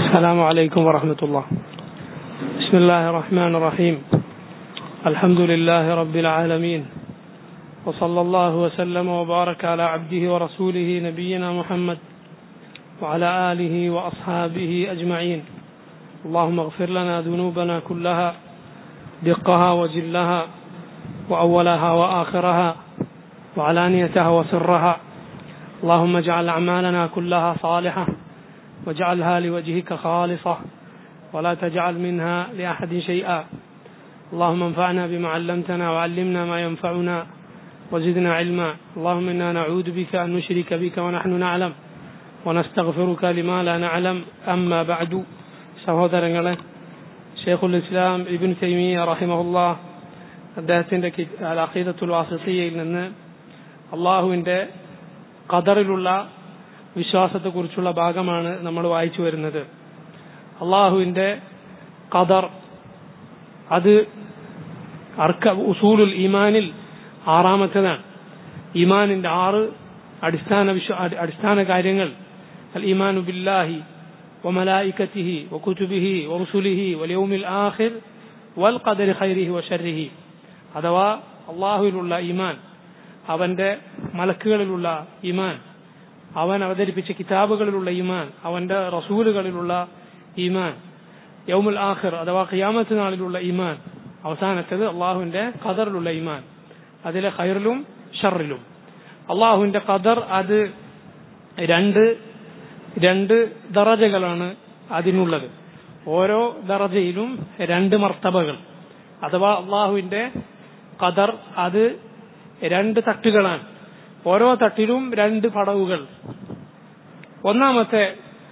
السلام عليكم ورحمة الله بسم الله الرحمن الرحيم الحمد لله رب العالمين وصلى الله وسلم وبارك على عبده ورسوله نبينا محمد وعلى آله وأصحابه أجمعين اللهم اغفر لنا ذنوبنا كلها دقها وجلها وأولها وآخرها وعلانيتها وسرها اللهم اجعل أعمالنا كلها صالحة واجعلها لوجهك خالصة ولا تجعل منها لأحد شيئا اللهم انفعنا بما علمتنا وعلمنا ما ينفعنا وزدنا علما اللهم إنا نعوذ بك أن نشرك بك ونحن نعلم ونستغفرك لما لا نعلم أما بعد സഹോദരങ്ങളെ ഷെയ്ഖുൽ ഇസ്ലാം ഇബിൻ തൈമിയ റഹിമഹുല്ല അദ്ദേഹത്തിന്റെ അഖീദത്തുൽ വാസിയയിൽ നിന്ന് അള്ളാഹുവിന്റെ ഖദറിലുള്ള വിശ്വാസത്തെക്കുറിച്ചുള്ള ഭാഗമാണ് നമ്മൾ വായിച്ചു വരുന്നത് അള്ളാഹുവിന്റെ ഖദർ അത് അർക്ക ഉസൂലുൽ ഈമാനിൽ ആറാമത്തേതാണ് ഈമാനിന്റെ ആറ് അടിസ്ഥാന വിശ്വ അടിസ്ഥാന കാര്യങ്ങൾ അൽ ഈമാനു ബില്ലാഹി وملائكته وكتبه ورسله واليوم الآخر والقدر خيره وشره അഥവാ അള്ളാഹുവിലുള്ള ഈമാൻ അവന്റെ മലക്കുകളിലുള്ള ഈമാൻ അവൻ അവതരിപ്പിച്ച കിതാബുകളിലുള്ള ഈമാൻ അവന്റെ റസൂലുകളിലുള്ള ഈമാൻ യൗമുൽ ആഖിർ അഥവാ ഖിയാമത്ത് നാളിലുള്ള ഈമാൻ അവസാനത്തേത് അള്ളാഹുവിന്റെ ഖദറിലുള്ള ഈമാൻ അതിലെ ഖൈറിലും ഷറിലും അള്ളാഹുവിന്റെ ഖദർ അത് രണ്ട് രണ്ട് ദറജകളാണ് അതിനുള്ളത് ഓരോ ദറജയിലും രണ്ട് മർത്തബകൾ അഥവാ അള്ളാഹുവിന്റെ ഖദർ അത് രണ്ട് തട്ടുകളാണ് ഓരോ തട്ടിലും രണ്ട് പടവുകൾ ഒന്നാമത്തെ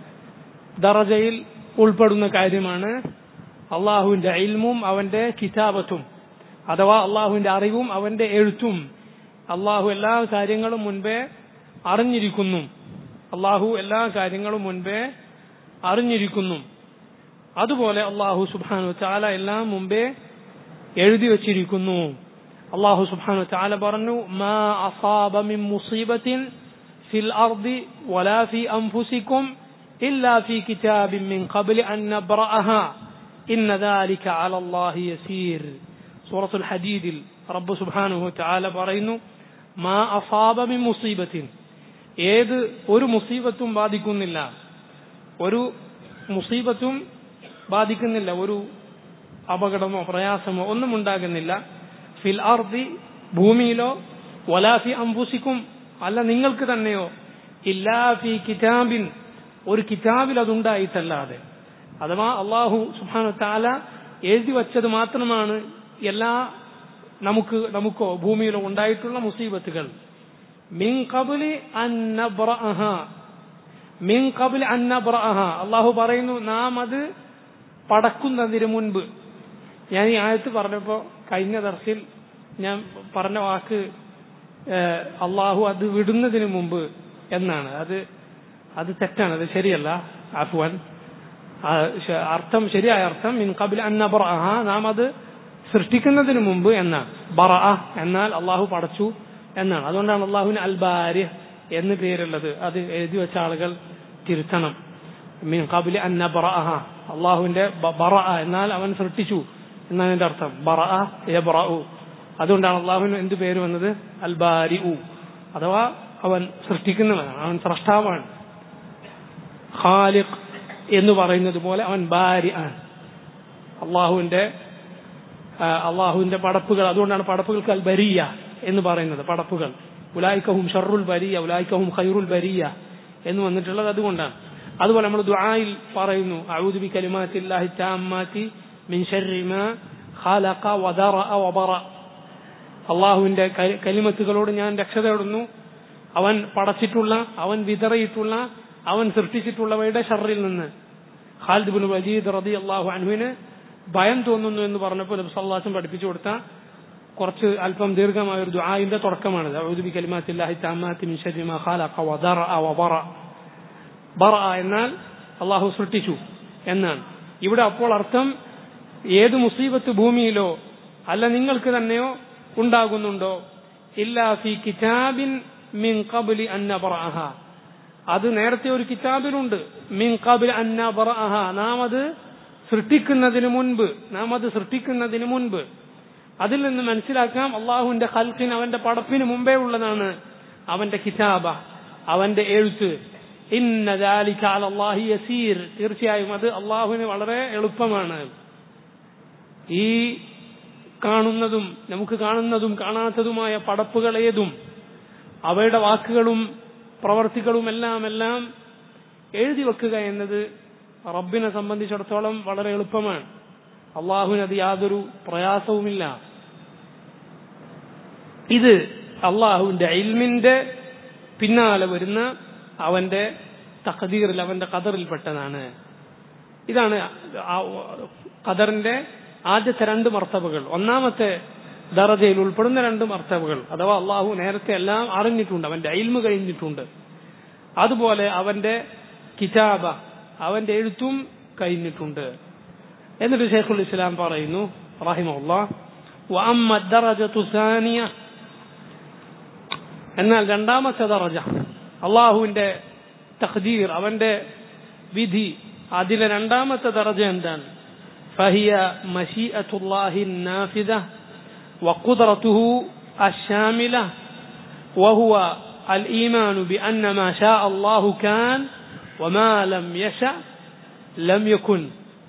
ദറജയിൽ ഉൾപ്പെടുന്ന കാര്യമാണ് അള്ളാഹുവിന്റെ ഇൽമും അവന്റെ കിതാബത്തും അഥവാ അള്ളാഹുവിന്റെ അറിവും അവന്റെ എഴുത്തും അള്ളാഹു എല്ലാ കാര്യങ്ങളും മുൻപേ അറിഞ്ഞിരിക്കുന്നു അള്ളാഹു എല്ലാ കാര്യങ്ങളും മുൻപേ അറിഞ്ഞിരിക്കുന്നു അതുപോലെ അള്ളാഹു സുബാനു ചാല എല്ലാം മുമ്പേ എഴുതി വച്ചിരിക്കുന്നു അള്ളാഹു സുബാനു ചാല പറഞ്ഞു മാ അസാബ മിൻ മുസീബത്തിൻ ഫിൽ അർദി വലാ ഫി അൻഫുസിക്കും ഇല്ലാ ഫി കിതാബിൻ മിൻ ഖബ്ലി അൻ നബ്റഅഹ ഇന്ന ദാലിക അലല്ലാഹി യസീർ സൂറത്തുൽ ഹദീദിൽ റബ്ബ് സുബ്ഹാനഹു തആല പറയുന്നു മാ അസാബ മിൻ മുസീബത്തിൻ ഏത് ഒരു മുസീബത്തും ബാധിക്കുന്നില്ല ഒരു മുസീബത്തും ബാധിക്കുന്നില്ല ഒരു അപകടമോ പ്രയാസമോ ഒന്നും ഉണ്ടാകുന്നില്ല ഫിൽ അർദി ഭൂമിയിലോ വലാഫി അംബുസിക്കും അല്ല നിങ്ങൾക്ക് തന്നെയോ ഇല്ലാ ഫി കിതാബിൻ ഒരു കിതാബിൽ അതുണ്ടായിട്ടല്ലാതെ അഥവാ അള്ളാഹു സുബാന താല എഴുതി വച്ചത് മാത്രമാണ് എല്ലാ നമുക്ക് നമുക്കോ ഭൂമിയിലോ ഉണ്ടായിട്ടുള്ള മുസീബത്തുകൾ മിൻ കബുലി അന്നബ്രഅഹ മിൻ കബുലി അന്നബ്രഅഹ അള്ളാഹു പറയുന്നു നാം അത് പടക്കുന്നതിന് മുൻപ് ഞാൻ ഈ ആയത്ത് പറഞ്ഞപ്പോ കഴിഞ്ഞ ദർശിൽ ഞാൻ പറഞ്ഞ വാക്ക് അള്ളാഹു അത് വിടുന്നതിന് മുമ്പ് എന്നാണ് അത് അത് തെറ്റാണ് അത് ശരിയല്ല അഫ്വാൻ അർത്ഥം ശരിയായ അർത്ഥം മിൻ കബിൽ അന്നബ്രഅഹ നാം അത് സൃഷ്ടിക്കുന്നതിന് മുമ്പ് എന്നാണ് ബറ എന്നാൽ അള്ളാഹു പടച്ചു എന്നാണ് അതുകൊണ്ടാണ് അള്ളാഹുവിന് അൽബാരി എന്ന് പേരുള്ളത് അത് എഴുതി വെച്ച ആളുകൾ തിരുത്തണം മീൻ കബില് അന്നബറഅഹ അള്ളാഹുവിന്റെ ബറ എന്നാൽ അവൻ സൃഷ്ടിച്ചു എന്നാണ് എന്റെ അർത്ഥം ബറ എബറു അതുകൊണ്ടാണ് അള്ളാഹുവിന് എന്ത് പേര് വന്നത് അൽബാരി ഉ അഥവാ അവൻ സൃഷ്ടിക്കുന്നവനാണ് അവൻ സ്രഷ്ടാവാണ് ഖാലിഖ് എന്ന് പറയുന്നത് പോലെ അവൻ ബാരി ആണ് അള്ളാഹുവിന്റെ അള്ളാഹുവിന്റെ പടപ്പുകൾ അതുകൊണ്ടാണ് പടപ്പുകൾക്ക് അൽ ബരിയ എന്ന് പറയുന്നത് പടപ്പുകൾ ഉലായിക്കഹും ഷറുൽ ബരിയ ഉലായിക്കഹും ഖൈറുൽ ബരിയ എന്ന് വന്നിട്ടുള്ളത് അതുകൊണ്ടാണ് അതുപോലെ നമ്മൾ ദുആയിൽ പറയുന്നു അഊദു ബി കലിമാത്തില്ലാഹി താമ്മാതി മിൻ ശർരി മാ ഖലഖ വദറഅ വബറ അള്ളാഹുവിന്റെ കലിമത്തുകളോട് ഞാൻ രക്ഷ തേടുന്നു അവൻ പടച്ചിട്ടുള്ള അവൻ വിതറിയിട്ടുള്ള അവൻ സൃഷ്ടിച്ചിട്ടുള്ളവയുടെ ഷറിൽ നിന്ന് ഖാലിദ് ബിൻ വജീദ് റതി അള്ളാഹു അൻഹുവിന് ഭയം തോന്നുന്നു എന്ന് പറഞ്ഞപ്പോൾ നബി സല്ലാസും പഠിപ്പിച്ചു കൊടുത്ത കുറച്ച് അല്പം ദീർഘമായ ഒരു ദുആഇന്റെ തുടക്കമാണ് അഊദു ബി കലിമാത്തില്ലാഹി താമ്മാതി മിൻ ശർരി മാ ഖലഖ വദറഅ വബറ ബറ എന്നാൽ അള്ളാഹു സൃഷ്ടിച്ചു എന്നാണ് ഇവിടെ അപ്പോൾ അർത്ഥം ഏത് മുസീബത്ത് ഭൂമിയിലോ അല്ല നിങ്ങൾക്ക് തന്നെയോ ഉണ്ടാകുന്നുണ്ടോ ഇല്ലാ ഫി കിതാബിൻ മിൻ ഖബ്ലി അൻ നബ്റഅഹ അത് നേരത്തെ ഒരു കിതാബിലുണ്ട് മിൻ ഖബിൽ അന്ന ബറഅഹ നാം അത് സൃഷ്ടിക്കുന്നതിന് മുൻപ് നാം അത് സൃഷ്ടിക്കുന്നതിന് മുൻപ് അതിൽ നിന്ന് മനസ്സിലാക്കാം അള്ളാഹുവിന്റെ ഹൽക്കിന് അവന്റെ പടപ്പിന് മുമ്പേ ഉള്ളതാണ് അവന്റെ കിതാബ അവന്റെ എഴുത്ത് ഇന്ന ദാലിക അലല്ലാഹി യസീർ തീർച്ചയായും അത് അള്ളാഹുവിന് വളരെ എളുപ്പമാണ് ഈ കാണുന്നതും നമുക്ക് കാണുന്നതും കാണാത്തതുമായ പടപ്പുകൾ ഏതും അവയുടെ വാക്കുകളും പ്രവർത്തികളും എല്ലാം എല്ലാം എഴുതി വെക്കുക എന്നത് റബ്ബിനെ സംബന്ധിച്ചിടത്തോളം വളരെ എളുപ്പമാണ് അള്ളാഹുവിന് അത് യാതൊരു പ്രയാസവുമില്ല ഇത് അള്ളാഹുവിന്റെ ഇൽമിന്റെ പിന്നാലെ വരുന്ന അവന്റെ തഖദീറിൽ അവന്റെ ഖദറിൽപ്പെട്ടതാണ് ഇതാണ് ഖദറിന്റെ ആദ്യത്തെ രണ്ട് മർത്തബകൾ ഒന്നാമത്തെ ദറജയിൽ ഉൾപ്പെടുന്ന രണ്ട് മർത്തബകൾ അഥവാ അള്ളാഹു നേരത്തെ എല്ലാം അറിഞ്ഞിട്ടുണ്ട് അവന്റെ അയിൽമ കഴിഞ്ഞിട്ടുണ്ട് അതുപോലെ അവന്റെ കിതാബ അവന്റെ എഴുത്തും കഴിഞ്ഞിട്ടുണ്ട് എന്നിട്ട് ഷെയ്ഖുൽ ഇസ്ലാം പറയുന്നു റഹിമുള്ള എന്നാൽ രണ്ടാമത്തെ ദറജ അള്ളാഹുവിന്റെ തഖ്ദീർ അവന്റെ വിധി അതിലെ രണ്ടാമത്തെ ദറജ എന്താണ് فهي مشيئة الله النافذة وقدرته الشاملة وهو الإيمان بأن ما شاء الله كان وما لم يشأ لم يكن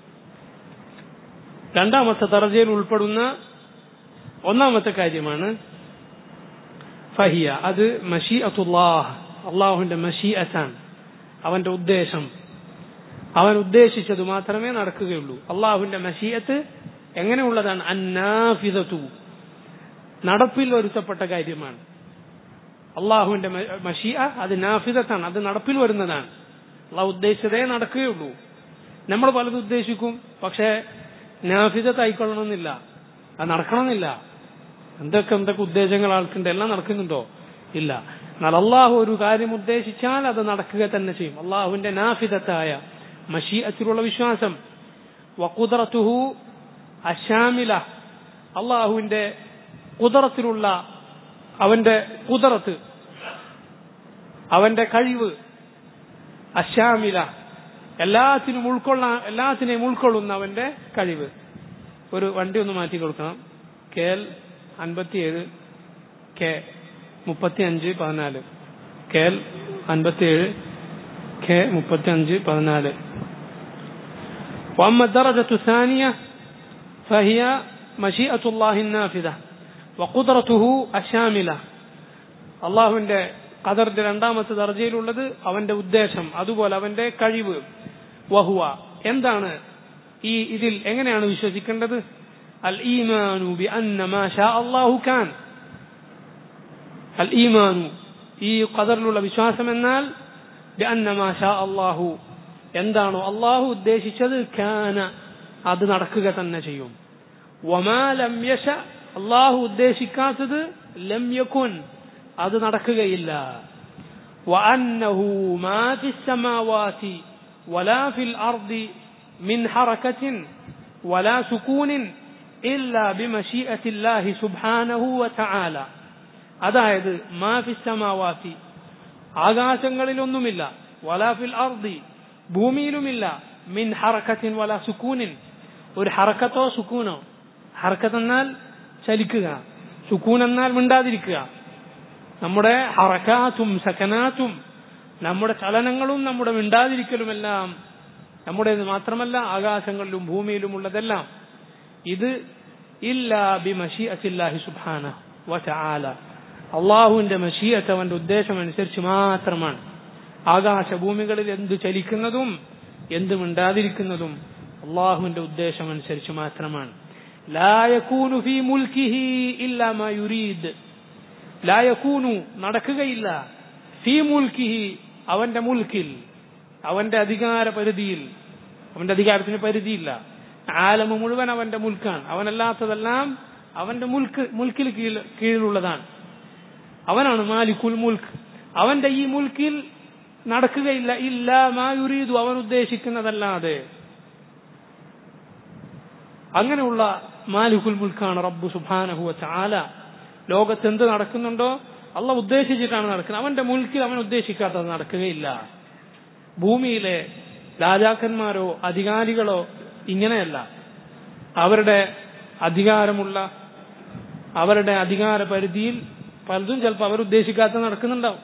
രണ്ടാമത്തെ ദർജയിൽ ഉൾപ്പെടുന്ന ഒന്നാമത്തെ കാര്യമാണ് ഫഹിയ അത് മഷീഅത്തുല്ലാഹ് അള്ളാഹുവിന്റെ മഷീഅത്താണ് അവന്റെ ഉദ്ദേശം അവൻ ഉദ്ദേശിച്ചത് മാത്രമേ നടക്കുകയുള്ളൂ അള്ളാഹുവിന്റെ മഷീയത്ത് എങ്ങനെയുള്ളതാണ് അന്നാഫിദത്തു നടപ്പിൽ വരുത്തപ്പെട്ട കാര്യമാണ് അള്ളാഹുവിന്റെ മഷീയ അത് നാഫിദത്താണ് അത് നടപ്പിൽ വരുന്നതാണ് അള്ളാഹു ഉദ്ദേശിച്ചതേ നടക്കുകയുള്ളൂ നമ്മൾ പലതും ഉദ്ദേശിക്കും പക്ഷേ നാഫിദത്തായിക്കൊള്ളണമെന്നില്ല അത് നടക്കണമെന്നില്ല എന്തൊക്കെ എന്തൊക്കെ ഉദ്ദേശങ്ങൾ ആൾക്കുണ്ട് എല്ലാം നടക്കുന്നുണ്ടോ ഇല്ല എന്നാൽ അള്ളാഹു ഒരു കാര്യം ഉദ്ദേശിച്ചാൽ അത് നടക്കുക തന്നെ ചെയ്യും അള്ളാഹുവിന്റെ നാഫിദത്തായ മഷീഅത്തിലുള്ള വിശ്വാസം വക്കുദറത്തുഹു അശാമില അള്ളാഹുവിന്റെ കുദറത്തിലുള്ള അവന്റെ കുദറത്ത് അവന്റെ കഴിവ് അശാമില എല്ലാത്തിനും ഉൾക്കൊള്ളാൻ എല്ലാത്തിനെയും ഉൾക്കൊള്ളുന്ന അവന്റെ കഴിവ് ഒരു വണ്ടി ഒന്ന് മാറ്റി കൊടുക്കണം കെ എൽ അൻപത്തിയേഴ് കെ മുപ്പത്തി അഞ്ച് പതിനാല് കെ എൽ അൻപത്തിയേഴ് കെ മുപ്പത്തി അഞ്ച് പതിനാല് وأما الدرجة الثانية فهي مشيئة الله النافذة وقدرته الشاملة അള്ളാഹുവിന്റെ ഖദറിന്റെ രണ്ടാമത്തെ ദർജയിലുള്ളത് അവന്റെ ഉദ്ദേശം അതുപോലെ അവന്റെ കഴിവ് വഹുവ എന്താണ് ഈ ഇതിൽ എങ്ങനെയാണ് വിശ്വസിക്കേണ്ടത് അൽ ഈമാനു ബി അന്ന മാ ഷാ അല്ലാഹു കാൻ അൽ ഈമാനു ഈ ഖദറിലുള്ള വിശ്വാസം എന്നാൽ ബി അന്ന മാ ഷാ അല്ലാഹു എന്താണോ അള്ളാഹു ഉദ്ദേശിച്ചത് കാന അത് നടക്കുക തന്നെ ചെയ്യും വമാ ലം യശ അള്ളാഹു ഉദ്ദേശിക്കാത്തത് ലം യകുൻ അത് നടക്കുകയില്ല وأنه ما في السماوات ولا في الأرض من حركة ولا سكون إلا بمشيئة الله سبحانه وتعالى അതായത് മാഫി സമാവാത്തി ആകാശങ്ങളിലൊന്നുമില്ല വലാഫിൽ അർദി ഭൂമിയിലുമില്ല മിൻ ഹറക്കത്തിൻ വല സുക്കൂനിൻ ഒരു ഹറക്കത്തോ സുക്കൂനോ ഹറക്കത്ത് എന്നാൽ ചലിക്കുക സുക്കൂൻ എന്നാൽ മിണ്ടാതിരിക്കുക നമ്മുടെ ഹറക്കാത്തും സക്കനാത്തും നമ്മുടെ ചലനങ്ങളും നമ്മുടെ മിണ്ടാതിരിക്കലുമെല്ലാം നമ്മുടെ മാത്രമല്ല ആകാശങ്ങളിലും ഭൂമിയിലും ഉള്ളതെല്ലാം ഇത് ഇല്ലാ ബി മഷീഅത്തില്ലാഹി സുബ്ഹാന വതആല അള്ളാഹുവിന്റെ മഷീഅത്ത് അവന്റെ ഉദ്ദേശം അനുസരിച്ച് മാത്രമാണ് ആകാശഭൂമികളിൽ എന്ത് ചലിക്കുന്നതും എന്ത് മിണ്ടാതിരിക്കുന്നതും അള്ളാഹുവിന്റെ ഉദ്ദേശം അനുസരിച്ച് മാത്രമാണ് ലായക്കൂനു ഫീ മുൽക്കിഹി ഇല്ലാ മാ യുരീദ് ലായക്കൂനു നടക്കുകയില്ല ഫീ മുൽക്കിഹി അവന്റെ മുൽക്കിൽ അവന്റെ അധികാര പരിധിയിൽ അവന്റെ അധികാരത്തിന് പരിധിയില്ല ആലമ മുഴുവൻ അവന്റെ മുൽക്കാണ് അവനല്ലാത്തതെല്ലാം അവന്റെ മുൽക്ക് മുൽക്കിൽ കീഴിൽ കീഴിലുള്ളതാണ് അവനാണ് മാലിക്കുൽ മുൽക്ക് അവന്റെ ഈ മുൽക്കിൽ നടക്കുകയില്ല ഇല്ല മായുരീതു അവൻ ഉദ്ദേശിക്കുന്നതല്ലാതെ അങ്ങനെയുള്ള മാലിക്കുൽ മുൽക്കാണ് റബ്ബു സുബാനഹുവ ചാല ലോകത്ത് എന്ത് നടക്കുന്നുണ്ടോ അള്ള ഉദ്ദേശിച്ചിട്ടാണ് നടക്കുന്നത് അവന്റെ മുൽക്കിൽ അവൻ ഉദ്ദേശിക്കാത്തത് നടക്കുകയില്ല ഭൂമിയിലെ രാജാക്കന്മാരോ അധികാരികളോ ഇങ്ങനെയല്ല അവരുടെ അധികാരമുള്ള അവരുടെ അധികാര പരിധിയിൽ പലതും ചിലപ്പോൾ അവരുദ്ദേശിക്കാത്ത നടക്കുന്നുണ്ടാവും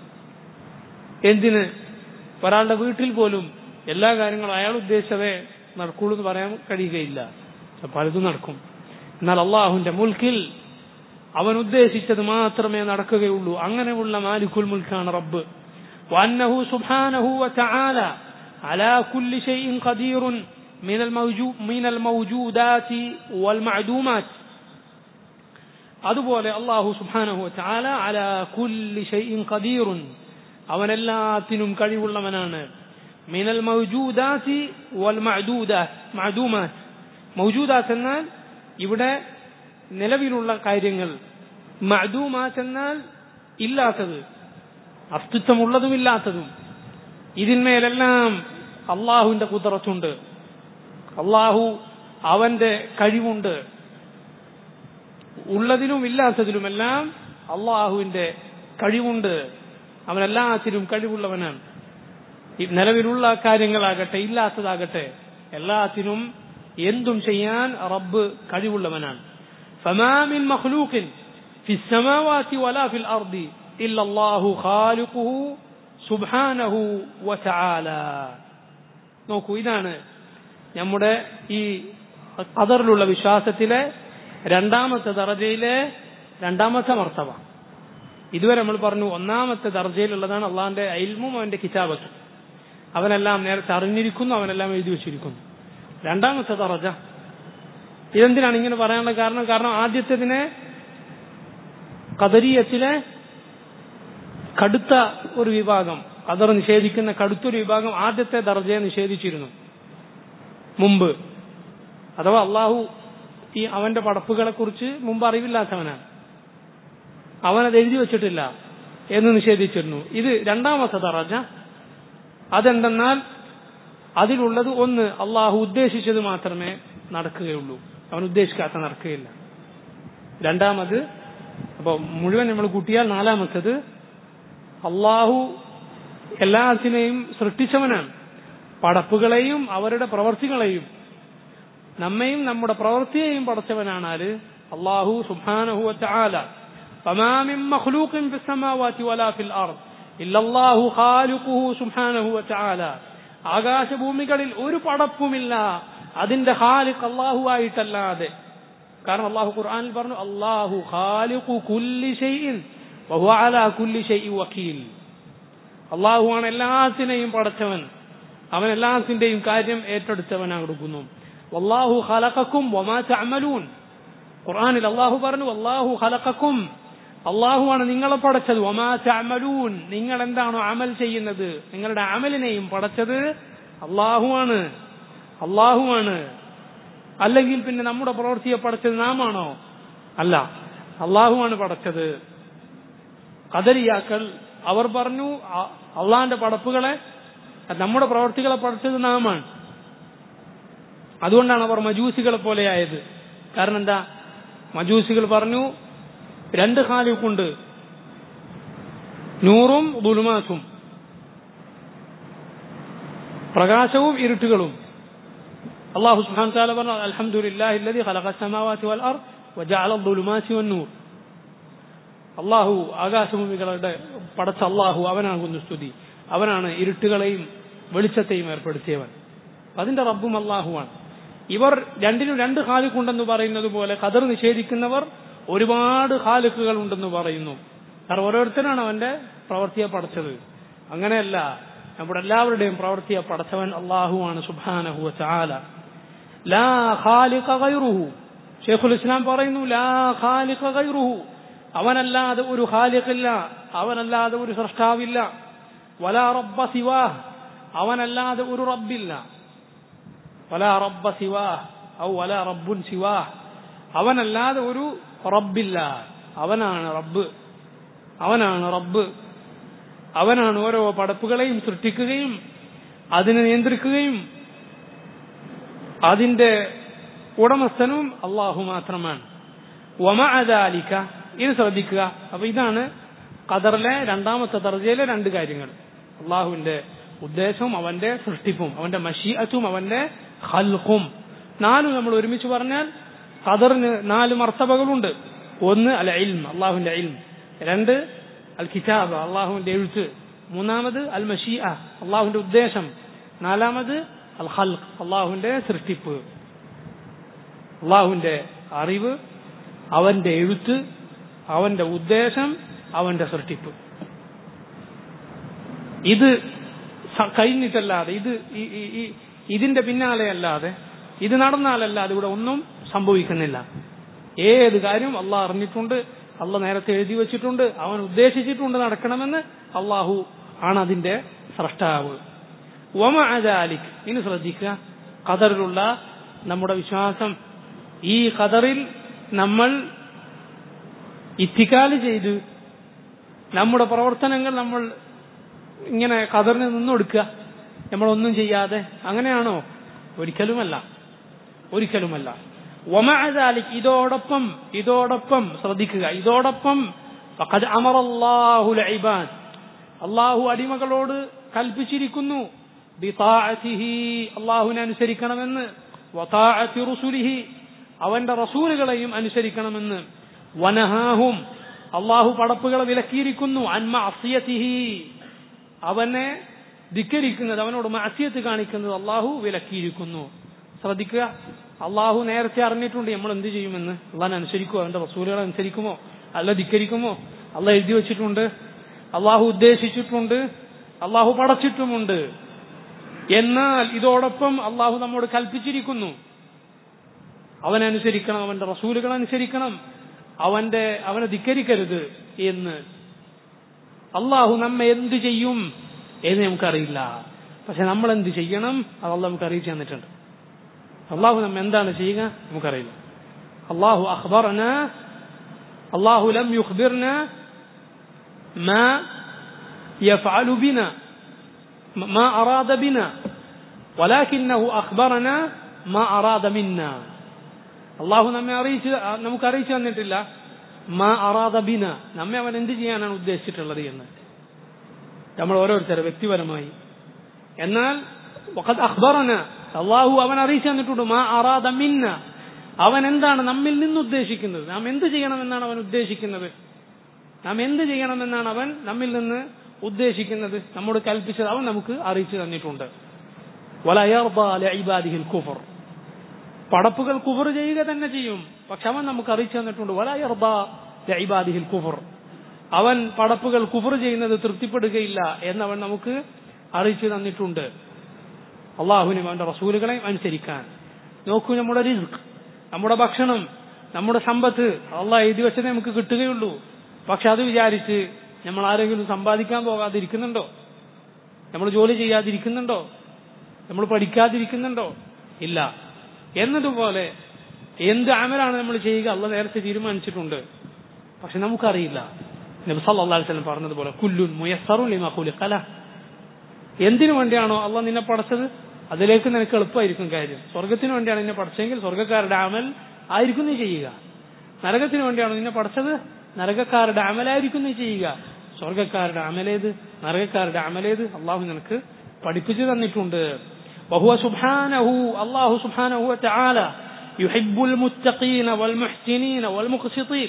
എന്തിന് ഒരാളുടെ വീട്ടിൽ പോലും എല്ലാ കാര്യങ്ങളും അയാൾ ഉദ്ദേശിച്ചതേ നടക്കുള്ളൂ എന്ന് പറയാൻ കഴിയുകയില്ല പലതും നടക്കും എന്നാൽ അള്ളാഹുവിന്റെ മുൽക്കിൽ അവൻ ഉദ്ദേശിച്ചത് മാത്രമേ നടക്കുകയുള്ളൂ അങ്ങനെയുള്ള മാലിക്കുൽ മുൽക്കാണ് റബ്ബ് وأنه سبحانه وتعالى على كل شيء قدير من الموجود من الموجودات والمعدومات അതുപോലെ അള്ളാഹു സുബ്ഹാനഹു വതആല അലാ കുല്ലി ഷൈഇൻ ഖദീറുൻ അവൻ എല്ലാത്തിനും കഴിവുള്ളവനാണ് മിനൽ മൗജൂദാത്തി വൽ മഅദൂദാത്ത് മഅദൂമാത്ത് മൗജൂദാത്ത് എന്നാൽ ഇവിടെ നിലവിലുള്ള കാര്യങ്ങൾ മഅദൂമാത്ത് എന്നാൽ ഇല്ലാത്തത് അസ്തിത്വമുള്ളതും ഇല്ലാത്തതും ഇതിന്മേലെല്ലാം അള്ളാഹുവിന്റെ കുതിറത്തുണ്ട് അള്ളാഹു അവന്റെ കഴിവുണ്ട് ഉള്ളതിലും ഇല്ലാത്തതിലുമെല്ലാം അള്ളാഹുവിന്റെ കഴിവുണ്ട് അവൻ എല്ലാത്തിനും കഴിവുള്ളവനാണ് ഈ നിലവിലുള്ള കാര്യങ്ങളാകട്ടെ ഇല്ലാത്തതാകട്ടെ എല്ലാത്തിനും എന്തും ചെയ്യാൻ റബ്ബ് കഴിവുള്ളവനാണ് فما من مخلوق في السماوات ولا في الأرض إلا الله خالقه سبحانه وتعالى നോക്കൂ ഇതാണ് നമ്മുടെ ഈ ഖദറിലുള്ള വിശ്വാസത്തിലെ രണ്ടാമത്തെ ദർജയിലെ രണ്ടാമത്തെ മർത്തവ ഇതുവരെ നമ്മൾ പറഞ്ഞു ഒന്നാമത്തെ ദർജയിലുള്ളതാണ് അള്ളാഹിന്റെ അയിൽമും അവന്റെ കിതാബത്തും അവനെല്ലാം നേരത്തെ അറിഞ്ഞിരിക്കുന്നു അവനെല്ലാം എഴുതി വെച്ചിരിക്കുന്നു രണ്ടാമത്തെ ദർജ ഇതെന്തിനാണ് ഇങ്ങനെ പറയാനുള്ള കാരണം കാരണം ആദ്യത്തേതിനെ കദരീയത്തിലെ കടുത്ത ഒരു വിഭാഗം കദർ നിഷേധിക്കുന്ന കടുത്തൊരു വിഭാഗം ആദ്യത്തെ ദർജയെ നിഷേധിച്ചിരുന്നു മുമ്പ് അഥവാ അള്ളാഹു ഈ അവന്റെ പടപ്പുകളെ കുറിച്ച് മുമ്പ് അറിവില്ലാത്തവനാണ് അവനത് എഴുതി വെച്ചിട്ടില്ല എന്ന് നിഷേധിച്ചിരുന്നു ഇത് രണ്ടാമത്തെ ദറജ അതെന്തെന്നാൽ അതിലുള്ളത് ഒന്ന് അള്ളാഹു ഉദ്ദേശിച്ചത് മാത്രമേ നടക്കുകയുള്ളൂ അവൻ ഉദ്ദേശിക്കാത്ത നടക്കുകയില്ല രണ്ടാമത് അപ്പൊ മുഴുവൻ നമ്മൾ കൂട്ടിയാൽ നാലാമത്തത് അള്ളാഹു എല്ലാത്തിനെയും സൃഷ്ടിച്ചവനാണ് പടപ്പുകളെയും അവരുടെ പ്രവർത്തികളെയും നമ്മയും നമ്മുടെ പ്രവൃത്തിയെയും പടച്ചവനാണ് അള്ളാഹു സുബ്ഹാനഹു വതആല فما من مخلوق في السماوات ولا في الأرض إلا الله خالقه سبحانه وتعالى ആകാശഭൂമികളിൽ ഒരു പടപ്പുമില്ല അതിന്റെ ഖാലിഖ് അള്ളാഹു ആയിട്ടല്ലാതെ കാരണം അള്ളാഹു ഖുർആനിൽ പറഞ്ഞു അള്ളാഹു ഖാലിഖു കുല്ലി ഷൈഇൻ വഹുവ അലാ കുല്ലി ഷൈഇ വക്കീൽ അള്ളാഹുവാണ് എല്ലാത്തിനെയും പടച്ചവൻ അവൻ എല്ലാത്തിന്റെയും കാര്യം ഏറ്റെടുത്തവനാണ് കൊടുക്കുന്നു വല്ലാഹു ഖലഖക്കും വമാ തഅമലൂൻ ഖുർആനിൽ അള്ളാഹു പറഞ്ഞു വല്ലാഹു ഖലഖക്കും അള്ളാഹുവാണ് നിങ്ങളെ പടച്ചത് വമാ തഅമലൂൻ നിങ്ങൾ എന്താണോ അമൽ ചെയ്യുന്നത് നിങ്ങളുടെ അമലിനെയും പടച്ചത് അള്ളാഹുവാണ് അള്ളാഹുവാണ് അല്ലെങ്കിൽ പിന്നെ നമ്മുടെ പ്രവൃത്തിയെ പടച്ചത് നാമാണോ അല്ല അള്ളാഹുവാണ് പടച്ചത് കദരിയാക്കൾ അവർ പറഞ്ഞു അള്ളാന്റെ പടപ്പുകളെ നമ്മുടെ പ്രവർത്തികളെ പടച്ചത് നാമാണ് അതുകൊണ്ടാണ് അവർ മജൂസികളെ പോലെയായത് കാരണം എന്താ മജൂസികൾ പറഞ്ഞു രണ്ട് ഖാലിഖുണ്ട് നൂറും ദുലുമാസും പ്രകാശവും ഇരുട്ടുകളും അള്ളാഹു സുബ്ഹാൻ താല പറഞ്ഞു അൽഹംദുലില്ലാഹി അല്ലദി ഖലഖ സമാവാതി വൽ അർദ് വജഅല ദുലുമാതി വൻ നൂർ അള്ളാഹു ആകാശഭൂമികളുടെ പടച്ച അള്ളാഹു അവനാകുന്നു സ്തുതി അവനാണ് ഇരുട്ടുകളെയും വെളിച്ചത്തെയും ഏർപ്പെടുത്തിയവൻ അതിന്റെ റബ്ബും അള്ളാഹുവാണ് ഇവർ രണ്ടിനും രണ്ട് ഖാലിഖുണ്ടെന്ന് പറയുന്നത് പോലെ ഖദർ നിഷേധിക്കുന്നവർ ഒരുപാട് ഖാലിഖുകൾ ഉണ്ടെന്ന് പറയുന്നു കാരണം ഓരോരുത്തരാണ് അവന്റെ പ്രവൃത്തിയെ പടച്ചത് അങ്ങനെയല്ല നമ്മുടെ എല്ലാവരുടെയും പ്രവൃത്തിയെ പടച്ചവൻ അള്ളാഹുവാണ് സുബാനഹു ചാല ലാ ഖാലിഖ ഗൈറുഹു ഷെയ്ഖുൽ ഇസ്ലാം പറയുന്നു ലാ ഖാലിഖ ഗൈറുഹു അവനല്ലാതെ ഒരു ഖാലിഖില്ല അവനല്ലാതെ ഒരു സൃഷ്ടാവില്ല വലാ റബ്ബ സിവാഹ് അവനല്ലാതെ ഒരു റബ്ബില്ല വലാ റബ്ബ സിവാഹ് ഔ വലാ റബ്ബുൻ സിവാഹ് അവനല്ലാതെ ഒരു റബ്ബില്ല അവനാണ് റബ്ബ് അവനാണ് റബ്ബ് അവനാണ് ഓരോ പടപ്പുകളെയും സൃഷ്ടിക്കുകയും അതിനെ നിയന്ത്രിക്കുകയും അതിന്റെ ഉടമസ്ഥനും അള്ളാഹു മാത്രമാണ് വമഅദാലിക ഇത് ശ്രദ്ധിക്കുക അപ്പൊ ഇതാണ് ഖദറിലെ രണ്ടാമത്തെ ദർജയിലെ രണ്ട് കാര്യങ്ങൾ അള്ളാഹുവിന്റെ ഉദ്ദേശവും അവന്റെ സൃഷ്ടിപ്പും അവന്റെ മഷീഅത്തും അവന്റെ ഹൽഖും നാലും നമ്മൾ ഒരുമിച്ച് പറഞ്ഞാൽ ഖദറിന് നാല് മർത്തബകളുണ്ട് ഒന്ന് അൽ ഇൽം അള്ളാഹുവിന്റെ ഇൽം രണ്ട് അൽ കിതാബ് അള്ളാഹുവിന്റെ എഴുത്ത് മൂന്നാമത് അൽ മഷീഅ അള്ളാഹുവിന്റെ ഉദ്ദേശം നാലാമത് അൽ ഹൽഖ് അള്ളാഹുവിന്റെ സൃഷ്ടിപ്പ് അള്ളാഹുവിന്റെ അറിവ് അവന്റെ എഴുത്ത് അവന്റെ ഉദ്ദേശം അവന്റെ സൃഷ്ടിപ്പ് ഇത് സ- കഴിഞ്ഞിട്ടല്ലാതെ ഇത് ഈ- ഈ- ഈ- ഇതിന്റെ പിന്നാലെ അല്ലാതെ ഇത് നടന്നാലല്ലാതെ ഇവിടെ ഒന്നും സംഭവിക്കുന്നില്ല ഏത് കാര്യവും അള്ളാഹ് അറിഞ്ഞിട്ടുണ്ട് അള്ളാഹ് നേരത്തെ എഴുതി വെച്ചിട്ടുണ്ട് അവൻ ഉദ്ദേശിച്ചിട്ടുണ്ട് നടക്കണമെന്ന് അള്ളാഹു ആണ് അതിന്റെ സ്രഷ്ടാവ് ഒമാലിക് ഇനി ശ്രദ്ധിക്കുക ഖദറിലുള്ള നമ്മുടെ വിശ്വാസം ഈ ഖദറിൽ നമ്മൾ ഇത്തിക്കാല് ചെയ്ത് നമ്മുടെ പ്രവർത്തനങ്ങൾ നമ്മൾ ഇങ്ങനെ ഖദറിന് നിന്നൊടുക്കുക നമ്മളൊന്നും ചെയ്യാതെ അങ്ങനെയാണോ ഒരിക്കലുമല്ല ഒരിക്കലുമല്ല ഒമാലിക് ഇതോടൊപ്പം ഇതോടൊപ്പം ശ്രദ്ധിക്കുക ഇതോടൊപ്പം ഫഖദ് അമറല്ലാഹുൽ ഇബാദ് അള്ളാഹു അടിമകളോട് കൽപ്പിച്ചിരിക്കുന്നു ബിതാഅതിഹി അള്ളാഹുവിനെ അനുസരിക്കണമെന്ന് വതാഅതി റുസുലിഹി അവന്റെ റസൂലുകളെയും അനുസരിക്കണമെന്ന് വനഹാഹും അള്ളാഹു പടപ്പുകളെ വിലക്കിയിരിക്കുന്നു അൻമ അസിയത്തിഹി അവനെ ധിക്കരിക്കുന്നത് അവനോട് മാസ്യത്ത് കാണിക്കുന്നത് അള്ളാഹു വിലക്കിയിരിക്കുന്നു ശ്രദ്ധിക്കുക അള്ളാഹു നേരത്തെ അറിഞ്ഞിട്ടുണ്ട് നമ്മൾ എന്ത് ചെയ്യുമെന്ന് അള്ളാഹിനെ അനുസരിക്കുമോ അവന്റെ റസൂലുകളെ അനുസരിക്കുമോ അല്ല ധിക്കരിക്കുമോ അള്ളാഹ് എഴുതി വെച്ചിട്ടുണ്ട് അള്ളാഹു ഉദ്ദേശിച്ചിട്ടുണ്ട് അള്ളാഹു പടച്ചിട്ടുമുണ്ട് എന്നാൽ ഇതോടൊപ്പം അള്ളാഹു നമ്മോട് കൽപ്പിച്ചിരിക്കുന്നു അവനനുസരിക്കണം അവന്റെ റസൂലുകൾ അനുസരിക്കണം അവന്റെ അവനെ ധിക്കരിക്കരുത് എന്ന് അള്ളാഹു നമ്മെ എന്ത് ചെയ്യും എന്ന് നമുക്കറിയില്ല പക്ഷെ നമ്മൾ എന്ത് ചെയ്യണം അത് അള്ളാഹ് നമുക്ക് അറിയിച്ചു തന്നിട്ടുണ്ട് അള്ളാഹു നമ്മ എന്താണ് ചെയ്യുക നമുക്കറിയില്ല അള്ളാഹു അഖ്ബറന അള്ളാഹു ലം യുഖ്ബിർന ما يفعل بنا ما أراد بنا ولكنه أخبرنا ما أراد منا അള്ളാഹു നമ്മെ അറിയിച്ച് നമുക്ക് അറിയിച്ചു തന്നിട്ടില്ല മാ അറാദ ബിന നമ്മെ അവൻ എന്ത് ചെയ്യാനാണ് ഉദ്ദേശിച്ചിട്ടുള്ളത് എന്ന് നമ്മൾ ഓരോരുത്തരെ വ്യക്തിപരമായി എന്നാൽ വഖദ് അഖ്ബറന അള്ളാഹു അവൻ അറിയിച്ചു തന്നിട്ടുണ്ട് മാ അറാദ മിന്ന അവൻ എന്താണ് നമ്മിൽ നിന്ന് ഉദ്ദേശിക്കുന്നത് നാം എന്ത് ചെയ്യണമെന്നാണ് അവൻ ഉദ്ദേശിക്കുന്നത് നാം എന്ത് ചെയ്യണമെന്നാണ് അവൻ നമ്മിൽ നിന്ന് ഉദ്ദേശിക്കുന്നത് നമ്മോട് കൽപ്പിച്ചത് അവൻ നമുക്ക് അറിയിച്ചു തന്നിട്ടുണ്ട് വലയർബാലിഹിൽ കുഫർ പടപ്പുകൾ കുഫർ ചെയ്യുക തന്നെ ചെയ്യും പക്ഷെ അവൻ നമുക്ക് അറിയിച്ചു തന്നിട്ടുണ്ട് വലയർബാലിഹിൽ കുഫർ അവൻ പടപ്പുകൾ കുഫർ ചെയ്യുന്നത് തൃപ്തിപ്പെടുകയില്ല എന്നവൻ നമുക്ക് അറിയിച്ചു തന്നിട്ടുണ്ട് അള്ളാഹുവിനും അവന്റെ റസൂലുകളെയും അനുസരിക്കാൻ നോക്കൂ നമ്മുടെ റിസ്ക് നമ്മുടെ ഭക്ഷണം നമ്മുടെ സമ്പത്ത് അള്ളാഹ് എഴുതി വെച്ചതേ നമുക്ക് കിട്ടുകയുള്ളൂ പക്ഷെ അത് വിചാരിച്ച് നമ്മൾ ആരെങ്കിലും സമ്പാദിക്കാൻ പോകാതിരിക്കുന്നുണ്ടോ നമ്മൾ ജോലി ചെയ്യാതിരിക്കുന്നുണ്ടോ നമ്മൾ പഠിക്കാതിരിക്കുന്നുണ്ടോ ഇല്ല എന്നതുപോലെ എന്ത് അമലാണ് നമ്മൾ ചെയ്യുക അള്ള നേരത്തെ തീരുമാനിച്ചിട്ടുണ്ട് പക്ഷെ നമുക്കറിയില്ല നബി സല്ലല്ലാഹു അലൈഹി വസല്ലം പറഞ്ഞതുപോലെ കുല്ലുൻ മുയസ്സറുൻ ലിമാ ഖുലിഖല എന്തിനു വേണ്ടിയാണോ അള്ള നിന്നെ പഠിച്ചത് അതിലേക്ക് നിനക്ക് എളുപ്പമായിരിക്കും കാര്യം സ്വർഗത്തിന് വേണ്ടിയാണ് നിന്നെ പഠിച്ചെങ്കിൽ സ്വർഗക്കാരുടെ അമൽ ആയിരിക്കും നീ ചെയ്യുക നരകത്തിന് വേണ്ടിയാണോ നിന്നെ പഠിച്ചത് നരകക്കാരുടെ അമലായിരിക്കും നീ ചെയ്യുക സ്വർഗക്കാരുടെ അമലേത് നരകക്കാരുടെ അമലേത് അള്ളാഹു നിനക്ക് പഠിപ്പിച്ചു തന്നിട്ടുണ്ട് وهو سبحانه الله سبحانه وتعالى يحب المتقين والمحسنين والمقسطين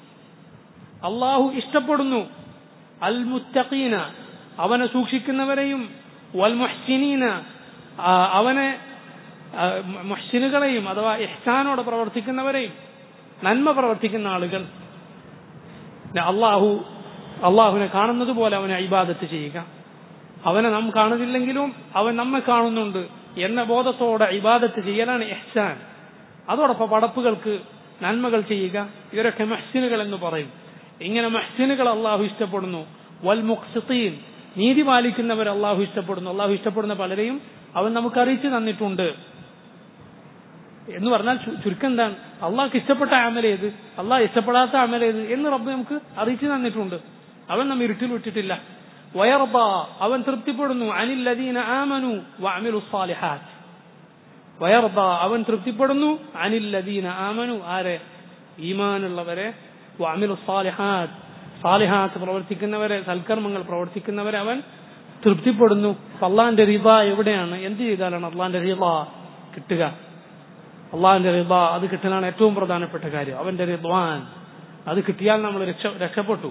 അള്ളാഹു ഇഷ്ടപ്പെടുന്നു അൽ മുത്തഖീന അവനെ സൂക്ഷിക്കുന്നവരെയും വൽ മുഹ്സിനീന അവനെ മുഹ്സിനുകളെയും അഥവാ ഇഹ്സാനോടെ പ്രവർത്തിക്കുന്നവരെയും നന്മ പ്രവർത്തിക്കുന്ന ആളുകൾ അള്ളാഹു അള്ളാഹുവിനെ കാണുന്നത് പോലെ അവനെ ഇബാദത്ത് ചെയ്യുക അവനെ നാം കാണുന്നില്ലെങ്കിലും അവൻ നമ്മെ കാണുന്നുണ്ട് എന്ന ബോധത്തോടെ ഇബാദത്ത് ചെയ്യലാണ് എഹ്സാൻ അതോടൊപ്പം പടപ്പുകൾക്ക് നന്മകൾ ചെയ്യുക ഇവരൊക്കെ മെഹ്സിനുകൾ എന്ന് പറയും ഇങ്ങനെ മെഹ്സിനുകൾ അള്ളാഹു ഇഷ്ടപ്പെടുന്നു വൽ മുഖ്സീൻ നീതി പാലിക്കുന്നവർ അള്ളാഹു ഇഷ്ടപ്പെടുന്നു അള്ളാഹു ഇഷ്ടപ്പെടുന്ന പലരെയും അവൻ നമുക്ക് അറിയിച്ചു തന്നിട്ടുണ്ട് എന്ന് പറഞ്ഞാൽ ചുരുക്കം എന്താണ് അള്ളാഹ്ക്ക് ഇഷ്ടപ്പെട്ട അമലേത് അള്ളാഹ് ഇഷ്ടപ്പെടാത്ത അമലേത് എന്ന് റബ്ബ് നമുക്ക് അറിയിച്ചു തന്നിട്ടുണ്ട് അവൻ നമ്മ ഇരുട്ടിൽ വിട്ടിട്ടില്ല വയർബ അവൻ തൃപ്തിപ്പെടുന്നു അനില്ലദീന ആമനു വഅമിലു സാലിഹാത്ത് വയർബ അവൻ തൃപ്തിപ്പെടുന്നു അനില്ലദീന ആമനു ആരെ ഈമാനുള്ളവരെ വഅമിലു സാലിഹാത്ത് സാലിഹാത്ത് പ്രവർത്തിക്കുന്നവരെ സൽക്കർമ്മങ്ങൾ പ്രവർത്തിക്കുന്നവരെ അവൻ തൃപ്തിപ്പെടുന്നു അള്ളാന്റെ റിബ എവിടെയാണ് എന്ത് ചെയ്താലാണ് അള്ളാന്റെ റിബ കിട്ടുക അള്ളാഹിന്റെ റിബ അത് കിട്ടലാണ് ഏറ്റവും പ്രധാനപ്പെട്ട കാര്യം അവന്റെ റിദ്വാൻ അത് കിട്ടിയാൽ നമ്മൾ രക്ഷ രക്ഷപ്പെട്ടു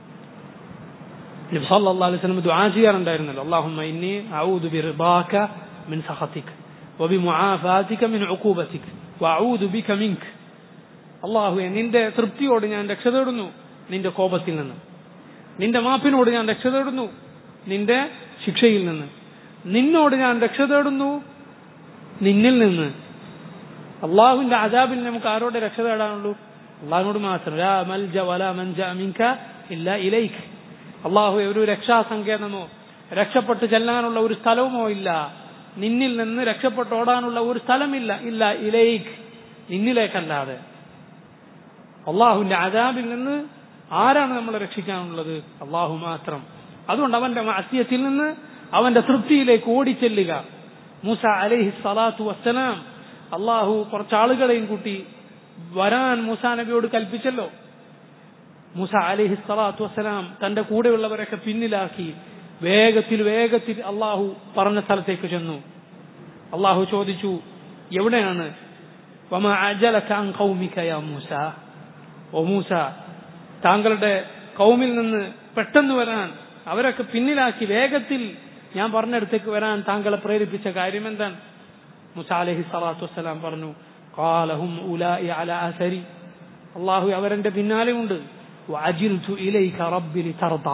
നബി സല്ലല്ലാഹു അലൈഹി വസല്ലം ദുആ ചെയ്യാറുണ്ടായിരുന്നല്ലോ അല്ലാഹുമ്മ ഇന്നി അഊദു ബിറിദാക മിൻ സഖതിക وبمعافاتك من عقوبتك واعوذ بك منك അള്ളാഹുവെ നിന്റെ തൃപ്തിയോട് ഞാൻ രക്ഷ തേടുന്നു നിന്റെ കോപത്തിൽ നിന്ന് നിന്റെ മാപ്പിനോട് ഞാൻ രക്ഷ തേടുന്നു നിന്റെ ശിക്ഷയിൽ നിന്ന് നിന്നോട് ഞാൻ രക്ഷ തേടുന്നു നിന്നിൽ നിന്ന് അള്ളാഹുവിന്റെ അജാബിൽ നമുക്ക് ആരോടെ രക്ഷ തേടാനുള്ളൂ അള്ളാഹിനോട് മാത്രം ലാ മൽജ വലാ മൻജ മിൻക ഇല്ല ഇലൈക്ക് അള്ളാഹു ഒരു രക്ഷാസങ്കേതമോ രക്ഷപ്പെട്ട് ചെല്ലാനുള്ള ഒരു സ്ഥലവുമോ ഇല്ല നിന്നിൽ നിന്ന് രക്ഷപ്പെട്ട് ഓടാനുള്ള ഒരു സ്ഥലമില്ല ഇല്ല ഇലൈക്ക് നിന്നിലേക്കല്ലാതെ അള്ളാഹുവിന്റെ അജാബിൽ നിന്ന് ആരാണ് നമ്മളെ രക്ഷിക്കാനുള്ളത് അള്ളാഹു മാത്രം അതുകൊണ്ട് അവന്റെ അസ്യത്തിൽ നിന്ന് അവന്റെ തൃപ്തിയിലേക്ക് ഓടിച്ചെല്ലുക മൂസ അലൈഹി സ്വലാത്തു വസ്സലാം അള്ളാഹു കുറച്ചാളുകളെയും കൂട്ടി വരാൻ മൂസ നബിയോട് കൽപ്പിച്ചല്ലോ മൂസ അലൈഹി സ്വലാത്തു വസ്സലാം തന്റെ കൂടെയുള്ളവരൊക്കെ പിന്നിലാക്കി വേഗത്തിൽ വേഗത്തിൽ അള്ളാഹു പറഞ്ഞ സ്ഥലത്തേക്ക് ചെന്നു അള്ളാഹു ചോദിച്ചു എവിടെയാണ് വമ അജലക അൻ ഖൗമിക യാ മൂസ ഓ മൂസ താങ്കളുടെ കൗമിൽ നിന്ന് പെട്ടെന്ന് വരാൻ അവരൊക്കെ പിന്നിലാക്കി വേഗത്തിൽ ഞാൻ പറഞ്ഞിടത്തേക്ക് വരാൻ താങ്കളെ പ്രേരിപ്പിച്ച കാര്യം എന്താണ് മുസ അലഹി സ്വലാത്തു വസ്സലാം പറഞ്ഞു കാലഹും ഉലായി അല അസരി അള്ളാഹു അവരെന്റെ പിന്നാലെ ഉണ്ട് വഅജിൽതു ഇലൈക റബ്ബി ലിതർദ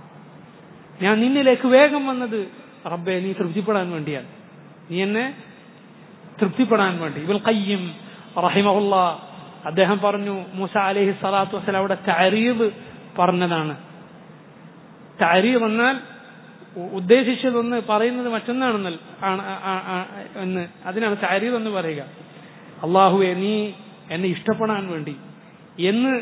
ഞാൻ നിന്നിലേക്ക് വേഗം വന്നത് റബ്ബെ നീ തൃപ്തിപ്പെടാൻ വേണ്ടിയാണ് നീ എന്നെ തൃപ്തിപ്പെടാൻ വേണ്ടി ഇവൽ കയ്യും റഹിമഹുല്ല അദ്ദേഹം പറഞ്ഞു മൂസ അലഹി സ്വലാത്തു വസ്സലാം അവിടെ തരീബ് പറഞ്ഞതാണ് തരീബ് എന്നാൽ ഉദ്ദേശിച്ചതൊന്ന് പറയുന്നത് മറ്റൊന്നാണെന്നൽ എന്ന് അതിനാണ് താരീവ് എന്ന് പറയുക അള്ളാഹുവെ നീ എന്നെ ഇഷ്ടപ്പെടാൻ വേണ്ടി എന്ന്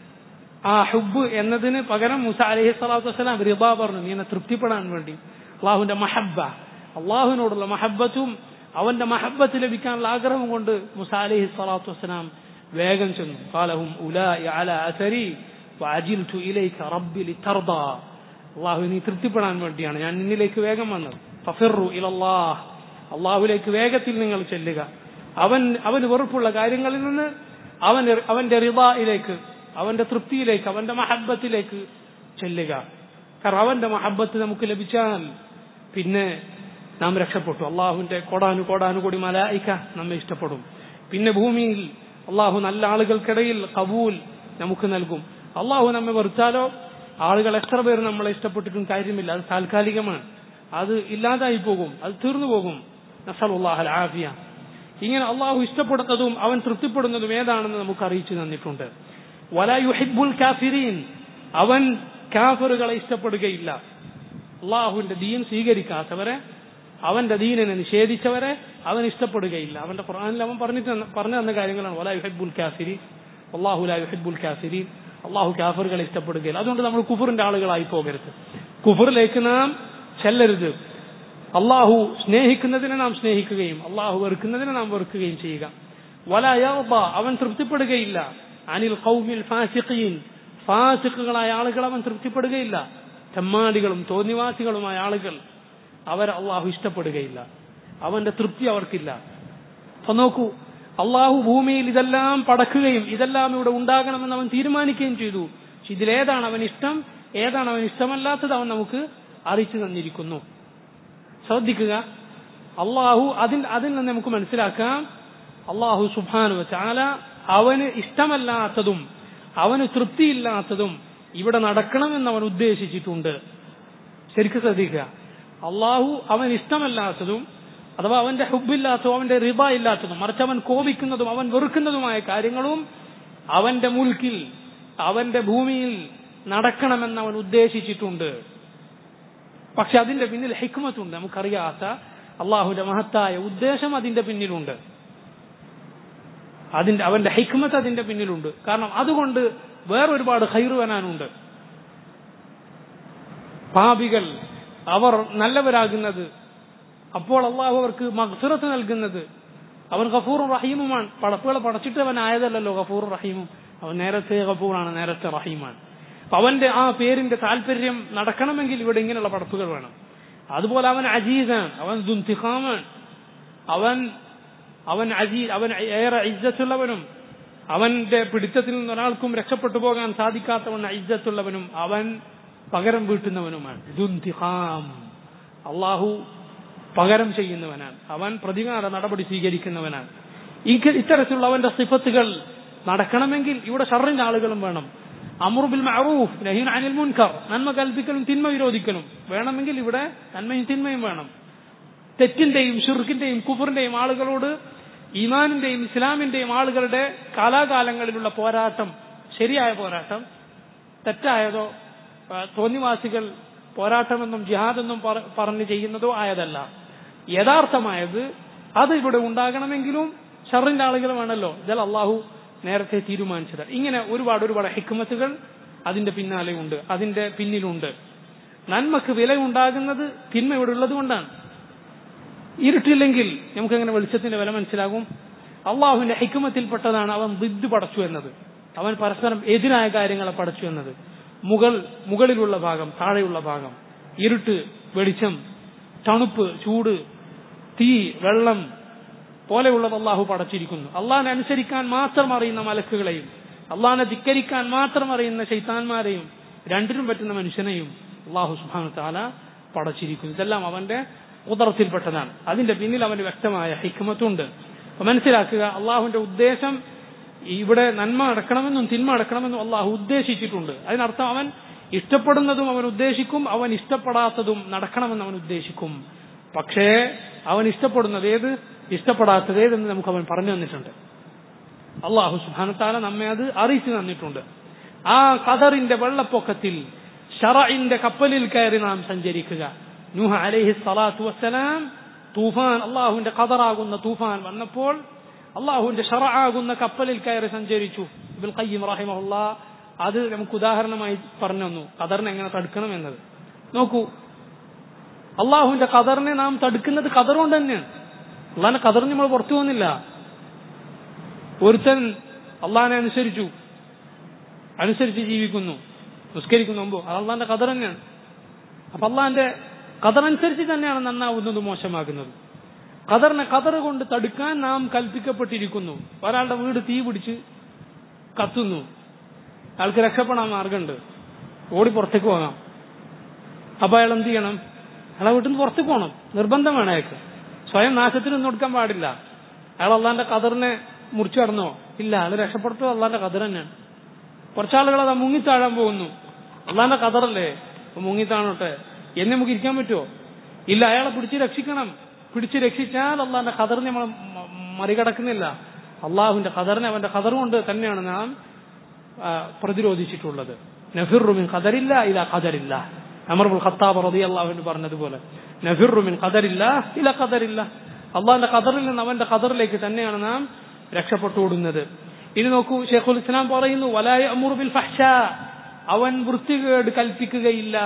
ആ ഹുബ് എന്നതിന് പകരം മുസ അലഹി സ്വലാത്തു വസ്സലാം റിബ പറഞ്ഞു നീ എന്നെ തൃപ്തിപ്പെടാൻ വേണ്ടി അള്ളാഹുവിന്റെ മഹബ്ബ അള്ളാഹുവിനോടുള്ള മഹബത്തും അവന്റെ മഹബത്ത് ലഭിക്കാനുള്ള ആഗ്രഹം കൊണ്ട് മുസ അലഹി സ്വലാത്തു വസ്സലാം വേഗം ചെന്നു കാലഹും ഉലായി അല അസരി وعجلت إليك ربي لترضى അള്ളാഹു നീ തൃപ്തിപ്പെടാൻ വേണ്ടിയാണ് ഞാൻ നിന്നിലേക്ക് വേഗം വന്നത് ഫഫിറു ഇലല്ലാഹ് അള്ളാഹുലേക്ക് വേഗത്തിൽ നിങ്ങൾ ചെല്ലുക അവൻ അവന് വെറുപ്പുള്ള കാര്യങ്ങളിൽ നിന്ന് അവൻ അവന്റെ റിബയിലേക്ക് അവന്റെ തൃപ്തിയിലേക്ക് അവന്റെ മഹബത്തിലേക്ക് ചെല്ലുക കാരണം അവന്റെ മഹബത്ത് നമുക്ക് ലഭിച്ചാൽ പിന്നെ നാം രക്ഷപ്പെട്ടു അള്ളാഹുവിന്റെ കോടാനു കോടാനു കൂടി മലായിക്ക നമ്മെ ഇഷ്ടപ്പെടും പിന്നെ ഭൂമിയിൽ അള്ളാഹു നല്ല ആളുകൾക്കിടയിൽ കബൂൽ നമുക്ക് നൽകും അള്ളാഹു നമ്മെ വെറുത്താലോ ആളുകൾ എത്ര പേർ നമ്മളെ ഇഷ്ടപ്പെട്ടിട്ടും കാര്യമില്ല അത് താൽക്കാലികമാണ് അത് ഇല്ലാതായി പോകും അത് തീർന്നു പോകും നസലുല്ലാഹൽ ആഫിയ ഇങ്ങനെ അള്ളാഹു ഇഷ്ടപ്പെടുന്നതും അവൻ തൃപ്തിപ്പെടുന്നതും ഏതാണെന്ന് നമുക്ക് അറിയിച്ചു തന്നിട്ടുണ്ട് വലായുഹിബുൽ കാഫിരീൻ അവൻ കാഫറുകളെ ഇഷ്ടപ്പെടുകയില്ല അള്ളാഹുവിന്റെ ദീൻ സ്വീകരിക്കാത്തവരെ അവന്റെ ദീനിനെ നിഷേധിച്ചവരെ അവൻ ഇഷ്ടപ്പെടുകയില്ല അവന്റെ ഖുർആനിൽ അവൻ പറഞ്ഞിട്ട് പറഞ്ഞു തന്ന കാര്യങ്ങളാണ് വലായുഹിബുൽ കാഫിരി അള്ളാഹു ലായുഹിബുൽ കാഫിരീൻ അള്ളാഹു കാഫറുകളെ ഇഷ്ടപ്പെടുകയില്ല അതുകൊണ്ട് നമ്മൾ കുഫറിന്റെ ആളുകളായി പോകരുത് കുഫറിലേക്ക് നാം ചെല്ലരുത് അള്ളാഹു സ്നേഹിക്കുന്നതിനെ നാം സ്നേഹിക്കുകയും അള്ളാഹു വെറുക്കുന്നതിനെ നാം വെറുക്കുകയും ചെയ്യുക വലയർബ അവൻ തൃപ്തിപ്പെടുകയില്ല അനിൽ കൗമിൽ ഫാസിഖീൻ ഫാസിഖുകളായ ആളുകൾ അവൻ തൃപ്തിപ്പെടുകയില്ല തെമ്മാടികളും തോന്നിവാസികളുമായ ആളുകൾ അവർ അള്ളാഹു ഇഷ്ടപ്പെടുകയില്ല അവന്റെ തൃപ്തി അവർക്കില്ല അപ്പൊ നോക്കൂ അള്ളാഹു ഭൂമിയിൽ ഇതെല്ലാം പടക്കുകയും ഇതെല്ലാം ഇവിടെ ഉണ്ടാകണമെന്ന് അവൻ തീരുമാനിക്കുകയും ചെയ്തു പക്ഷെ ഇതിലേതാണ് അവൻ ഇഷ്ടം ഏതാണ് അവൻ ഇഷ്ടമല്ലാത്തത് അവൻ നമുക്ക് അറിയിച്ചു തന്നിരിക്കുന്നു ശ്രദ്ധിക്കുക അള്ളാഹു അതിൽ അതിൽ നിന്ന് നമുക്ക് മനസ്സിലാക്കാം അള്ളാഹു സുബാനു ചാല അവന് ഇഷ്ടമല്ലാത്തതും അവന് തൃപ്തിയില്ലാത്തതും ഇവിടെ നടക്കണമെന്ന് അവൻ ഉദ്ദേശിച്ചിട്ടുണ്ട് ശരിക്കും ശ്രദ്ധിക്കുക അള്ളാഹു അവൻ ഇഷ്ടമല്ലാത്തതും അഥവാ അവന്റെ ഹുബില്ലാത്തതും അവന്റെ റിബ ഇല്ലാത്തതും മറിച്ച് അവൻ കോപിക്കുന്നതും അവൻ വെറുക്കുന്നതുമായ കാര്യങ്ങളും അവന്റെ മുൽക്കിൽ അവന്റെ ഭൂമിയിൽ നടക്കണമെന്ന് അവൻ ഉദ്ദേശിച്ചിട്ടുണ്ട് പക്ഷെ അതിന്റെ പിന്നിൽ ഹിക്മത്തുണ്ട് നമുക്കറിയാത്ത അള്ളാഹുന്റെ മഹത്തായ ഉദ്ദേശം അതിന്റെ പിന്നിലുണ്ട് അതിന്റെ അവന്റെ ഹിക്മത്ത് അതിന്റെ പിന്നിലുണ്ട് കാരണം അതുകൊണ്ട് വേറൊരുപാട് ഹൈറ് വരാനുണ്ട് പാപികൾ അവർ നല്ലവരാകുന്നത് അപ്പോൾ അള്ളാഹു അവർക്ക് മഗ്സുറത്ത് നൽകുന്നത് അവൻ ഗഫൂറും റഹീമുമാണ് പടപ്പുകളെ പടച്ചിട്ട് അവൻ ആയതല്ലല്ലോ ഗഫൂറും റഹീമും അവൻ നേരത്തെ ഗഫൂറാണ് നേരത്തെ റഹീമാണ് അപ്പൊ അവന്റെ ആ പേരിന്റെ താല്പര്യം നടക്കണമെങ്കിൽ ഇവിടെ ഇങ്ങനെയുള്ള പടപ്പുകൾ വേണം അതുപോലെ അവൻ അജീസാണ് അവൻ ദുന്തിഖാമാണ് അവൻ അവൻ അജീ അവൻ ഏറെ ഇജ്ജത്തുള്ളവനും അവന്റെ പിടുത്തത്തിൽ നിന്ന് ഒരാൾക്കും രക്ഷപ്പെട്ടു പോകാൻ സാധിക്കാത്തവൻ ഇജ്ജത്തുള്ളവനും അവൻ പകരം വീട്ടുന്നവനുമാണ് ദുന്തിഖാം അള്ളാഹു പകരം ചെയ്യുന്നവനാണ് അവൻ പ്രതികാര നടപടി സ്വീകരിക്കുന്നവനാണ് ഇക്ക- ഇത്തരത്തിലുള്ള അവന്റെ സിഫത്തുകൾ നടക്കണമെങ്കിൽ ഇവിടെ ഷറിന്റെ ആളുകളും വേണം അമറുബിൽ മഅറൂഫ് നഹീൻ അനിൽ മുൻകർ നന്മ കൽപ്പിക്കലും തിന്മ വിരോധിക്കലും വേണമെങ്കിൽ ഇവിടെ നന്മയും തിന്മയും വേണം തെറ്റിന്റെയും ഷിർക്കിന്റെയും കുഫറിന്റെയും ആളുകളോട് ഈമാനിന്റെയും ഇസ്ലാമിന്റെയും ആളുകളുടെ കാലാകാലങ്ങളിലുള്ള പോരാട്ടം ശരിയായ പോരാട്ടം തെറ്റായതോ ആ, തോന്നിവാസികൾ പോരാട്ടമെന്നും ജിഹാദെന്നും പറ- പറഞ്ഞ് ചെയ്യുന്നതോ ആയതല്ല യഥാർത്ഥമായത് അത് ഇവിടെ ഉണ്ടാകണമെങ്കിലും ഷറിന്റെ ആളുകൾ വേണമല്ലോ ഇതിൽ അള്ളാഹു നേരത്തെ തീരുമാനിച്ചത് ഇങ്ങനെ ഒരുപാട് ഒരുപാട് ഹിക്മത്തുകൾ അതിന്റെ പിന്നാലെ ഉണ്ട് അതിന്റെ പിന്നിലുണ്ട് നന്മക്ക് വില ഉണ്ടാകുന്നത് തിന്മ ഇവിടെ ഉള്ളത് കൊണ്ടാണ് ഇരുട്ടില്ലെങ്കിൽ നമുക്ക് എങ്ങനെ വെളിച്ചത്തിന്റെ വില മനസ്സിലാകും അള്ളാഹുവിന്റെ ഹിക്കുമത്തിൽപ്പെട്ടതാണ് അവൻ വിദ് പടച്ചു എന്നത് അവൻ പരസ്പരം എതിരായ കാര്യങ്ങളെ പടച്ചു എന്നത് മുകൾ മുകളിലുള്ള ഭാഗം താഴെയുള്ള ഭാഗം ഇരുട്ട് വെളിച്ചം തണുപ്പ് ചൂട് തീ വെള്ളം പോലെയുള്ളത് അള്ളാഹു പടച്ചിരിക്കുന്നു അള്ളാഹിനെ അനുസരിക്കാൻ മാത്രം അറിയുന്ന മലക്കുകളെയും അള്ളാഹിനെ ധിക്കരിക്കാൻ മാത്രം അറിയുന്ന ശൈത്താന്മാരെയും രണ്ടിനും പറ്റുന്ന മനുഷ്യനെയും അള്ളാഹു സുബാനു താല പടച്ചിരിക്കുന്നു ഇതെല്ലാം അവന്റെ ഉദർത്തിൽപ്പെട്ടതാണ് അതിന്റെ പിന്നിൽ അവന് വ്യക്തമായ ഹിക്മത്തുണ്ട് അപ്പൊ മനസ്സിലാക്കുക അള്ളാഹുവിന്റെ ഉദ്ദേശം ഇവിടെ നന്മ അടക്കണമെന്നും തിന്മ അടക്കണമെന്നും അള്ളാഹു ഉദ്ദേശിച്ചിട്ടുണ്ട് അതിനർത്ഥം അവൻ ഇഷ്ടപ്പെടുന്നതും അവൻ ഉദ്ദേശിക്കും അവൻ ഇഷ്ടപ്പെടാത്തതും നടക്കണമെന്ന് അവൻ ഉദ്ദേശിക്കും പക്ഷേ അവൻ ഇഷ്ടപ്പെടുന്നത് ഏത് ഇഷ്ടപ്പെടാത്തത് ഏതെന്ന് നമുക്ക് അവൻ പറഞ്ഞു തന്നിട്ടുണ്ട് അള്ളാഹു സുബാനത്താല നമ്മെ അത് അറിയിച്ചു തന്നിട്ടുണ്ട് ആ ഖദറിന്റെ വെള്ളപ്പൊക്കത്തിൽ ഷറഇന്റെ കപ്പലിൽ കയറി നാം സഞ്ചരിക്കുക നൂഹ അലൈഹി സ്വലാത്തു വസ്സലാം തൂഫാൻ അള്ളാഹുവിന്റെ ഖദറാകുന്ന തൂഫാൻ വന്നപ്പോൾ അള്ളാഹുവിന്റെ ഷറആകുന്ന കപ്പലിൽ കയറി സഞ്ചരിച്ചു ഇബുൽ ഖയ്യിം റഹിമഹുല്ല അത് നമുക്ക് ഉദാഹരണമായി പറഞ്ഞു തന്നു ഖദറിനെ എങ്ങനെ തടുക്കണം എന്നത് നോക്കൂ അള്ളാഹുവിന്റെ ഖദറിനെ നാം തടുക്കുന്നത് ഖദർ കൊണ്ട് തന്നെയാണ് അള്ളാഹിന്റെ ഖദറിന് നമ്മൾ പുറത്തു പോകുന്നില്ല ഒരുത്തൻ അള്ളാഹിനെ അനുസരിച്ചു അനുസരിച്ച് ജീവിക്കുന്നു നിസ്കരിക്കുന്നു മുമ്പ് അത് അള്ളാഹിന്റെ ഖദർ തന്നെയാണ് അപ്പൊ അള്ളാഹിന്റെ ഖദറനുസരിച്ച് തന്നെയാണ് നന്നാവുന്നത് മോശമാകുന്നത് ഖദറിനെ ഖദർ കൊണ്ട് തടുക്കാൻ നാം കൽപ്പിക്കപ്പെട്ടിരിക്കുന്നു ഒരാളുടെ വീട് തീ പിടിച്ച് കത്തുന്നു അയാൾക്ക് രക്ഷപ്പെടാൻ മാർഗമുണ്ട് ഓടി പുറത്തേക്ക് പോകാം അപ്പൊ അയാൾ എന്ത് ചെയ്യണം അയാളെ വീട്ടിൽ നിന്ന് പുറത്തേക്ക് പോകണം നിർബന്ധം വേണം അയാൾക്ക് സ്വയം നാശത്തിന് ഒന്നും കൊടുക്കാൻ പാടില്ല അയാൾ അള്ളാന്റെ കതറിനെ മുറിച്ചു കടന്നോ ഇല്ല അയാൾ രക്ഷപ്പെടുത്തോ അള്ളാന്റെ കതർ തന്നെയാണ് കുറച്ചാളുകൾ അതാ മുങ്ങിത്താഴാൻ പോകുന്നു അള്ളാന്റെ കതറല്ലേ അപ്പൊ മുങ്ങിത്താണോട്ടെ എന്നെ നമുക്ക് ഇരിക്കാൻ പറ്റുമോ ഇല്ല അയാളെ പിടിച്ച് രക്ഷിക്കണം പിടിച്ച് രക്ഷിച്ചാൽ അള്ളാന്റെ കതറിനെ നമ്മൾ മ- മറികടക്കുന്നില്ല അള്ളാഹുവിന്റെ കതറിനെ അവന്റെ കതർ കൊണ്ട് തന്നെയാണ് നാം ആ, പ്രതിരോധിച്ചിട്ടുള്ളത് നഫിറുമിൻ ഖദറില്ല ഇല ഖദറില്ല അമർബുൽ ഖത്താബ് റതി അള്ളാഹുവിന് പറഞ്ഞതുപോലെ നഫിറുമിൻ ഖദറില്ല ഇല ഖദറില്ല അള്ളാഹിന്റെ ഖദറിൽ നിന്ന് അവന്റെ ഖദറിലേക്ക് തന്നെയാണ് നാം രക്ഷപ്പെട്ടുകൂടുന്നത് ഇനി നോക്കൂ ഷെയ്ഖുൽ ഇസ്ലാം പറയുന്നു വലായ അമുറുബിൽ ഫഹ്ഷ അവൻ വൃത്തികേട് കൽപ്പിക്കുകയില്ല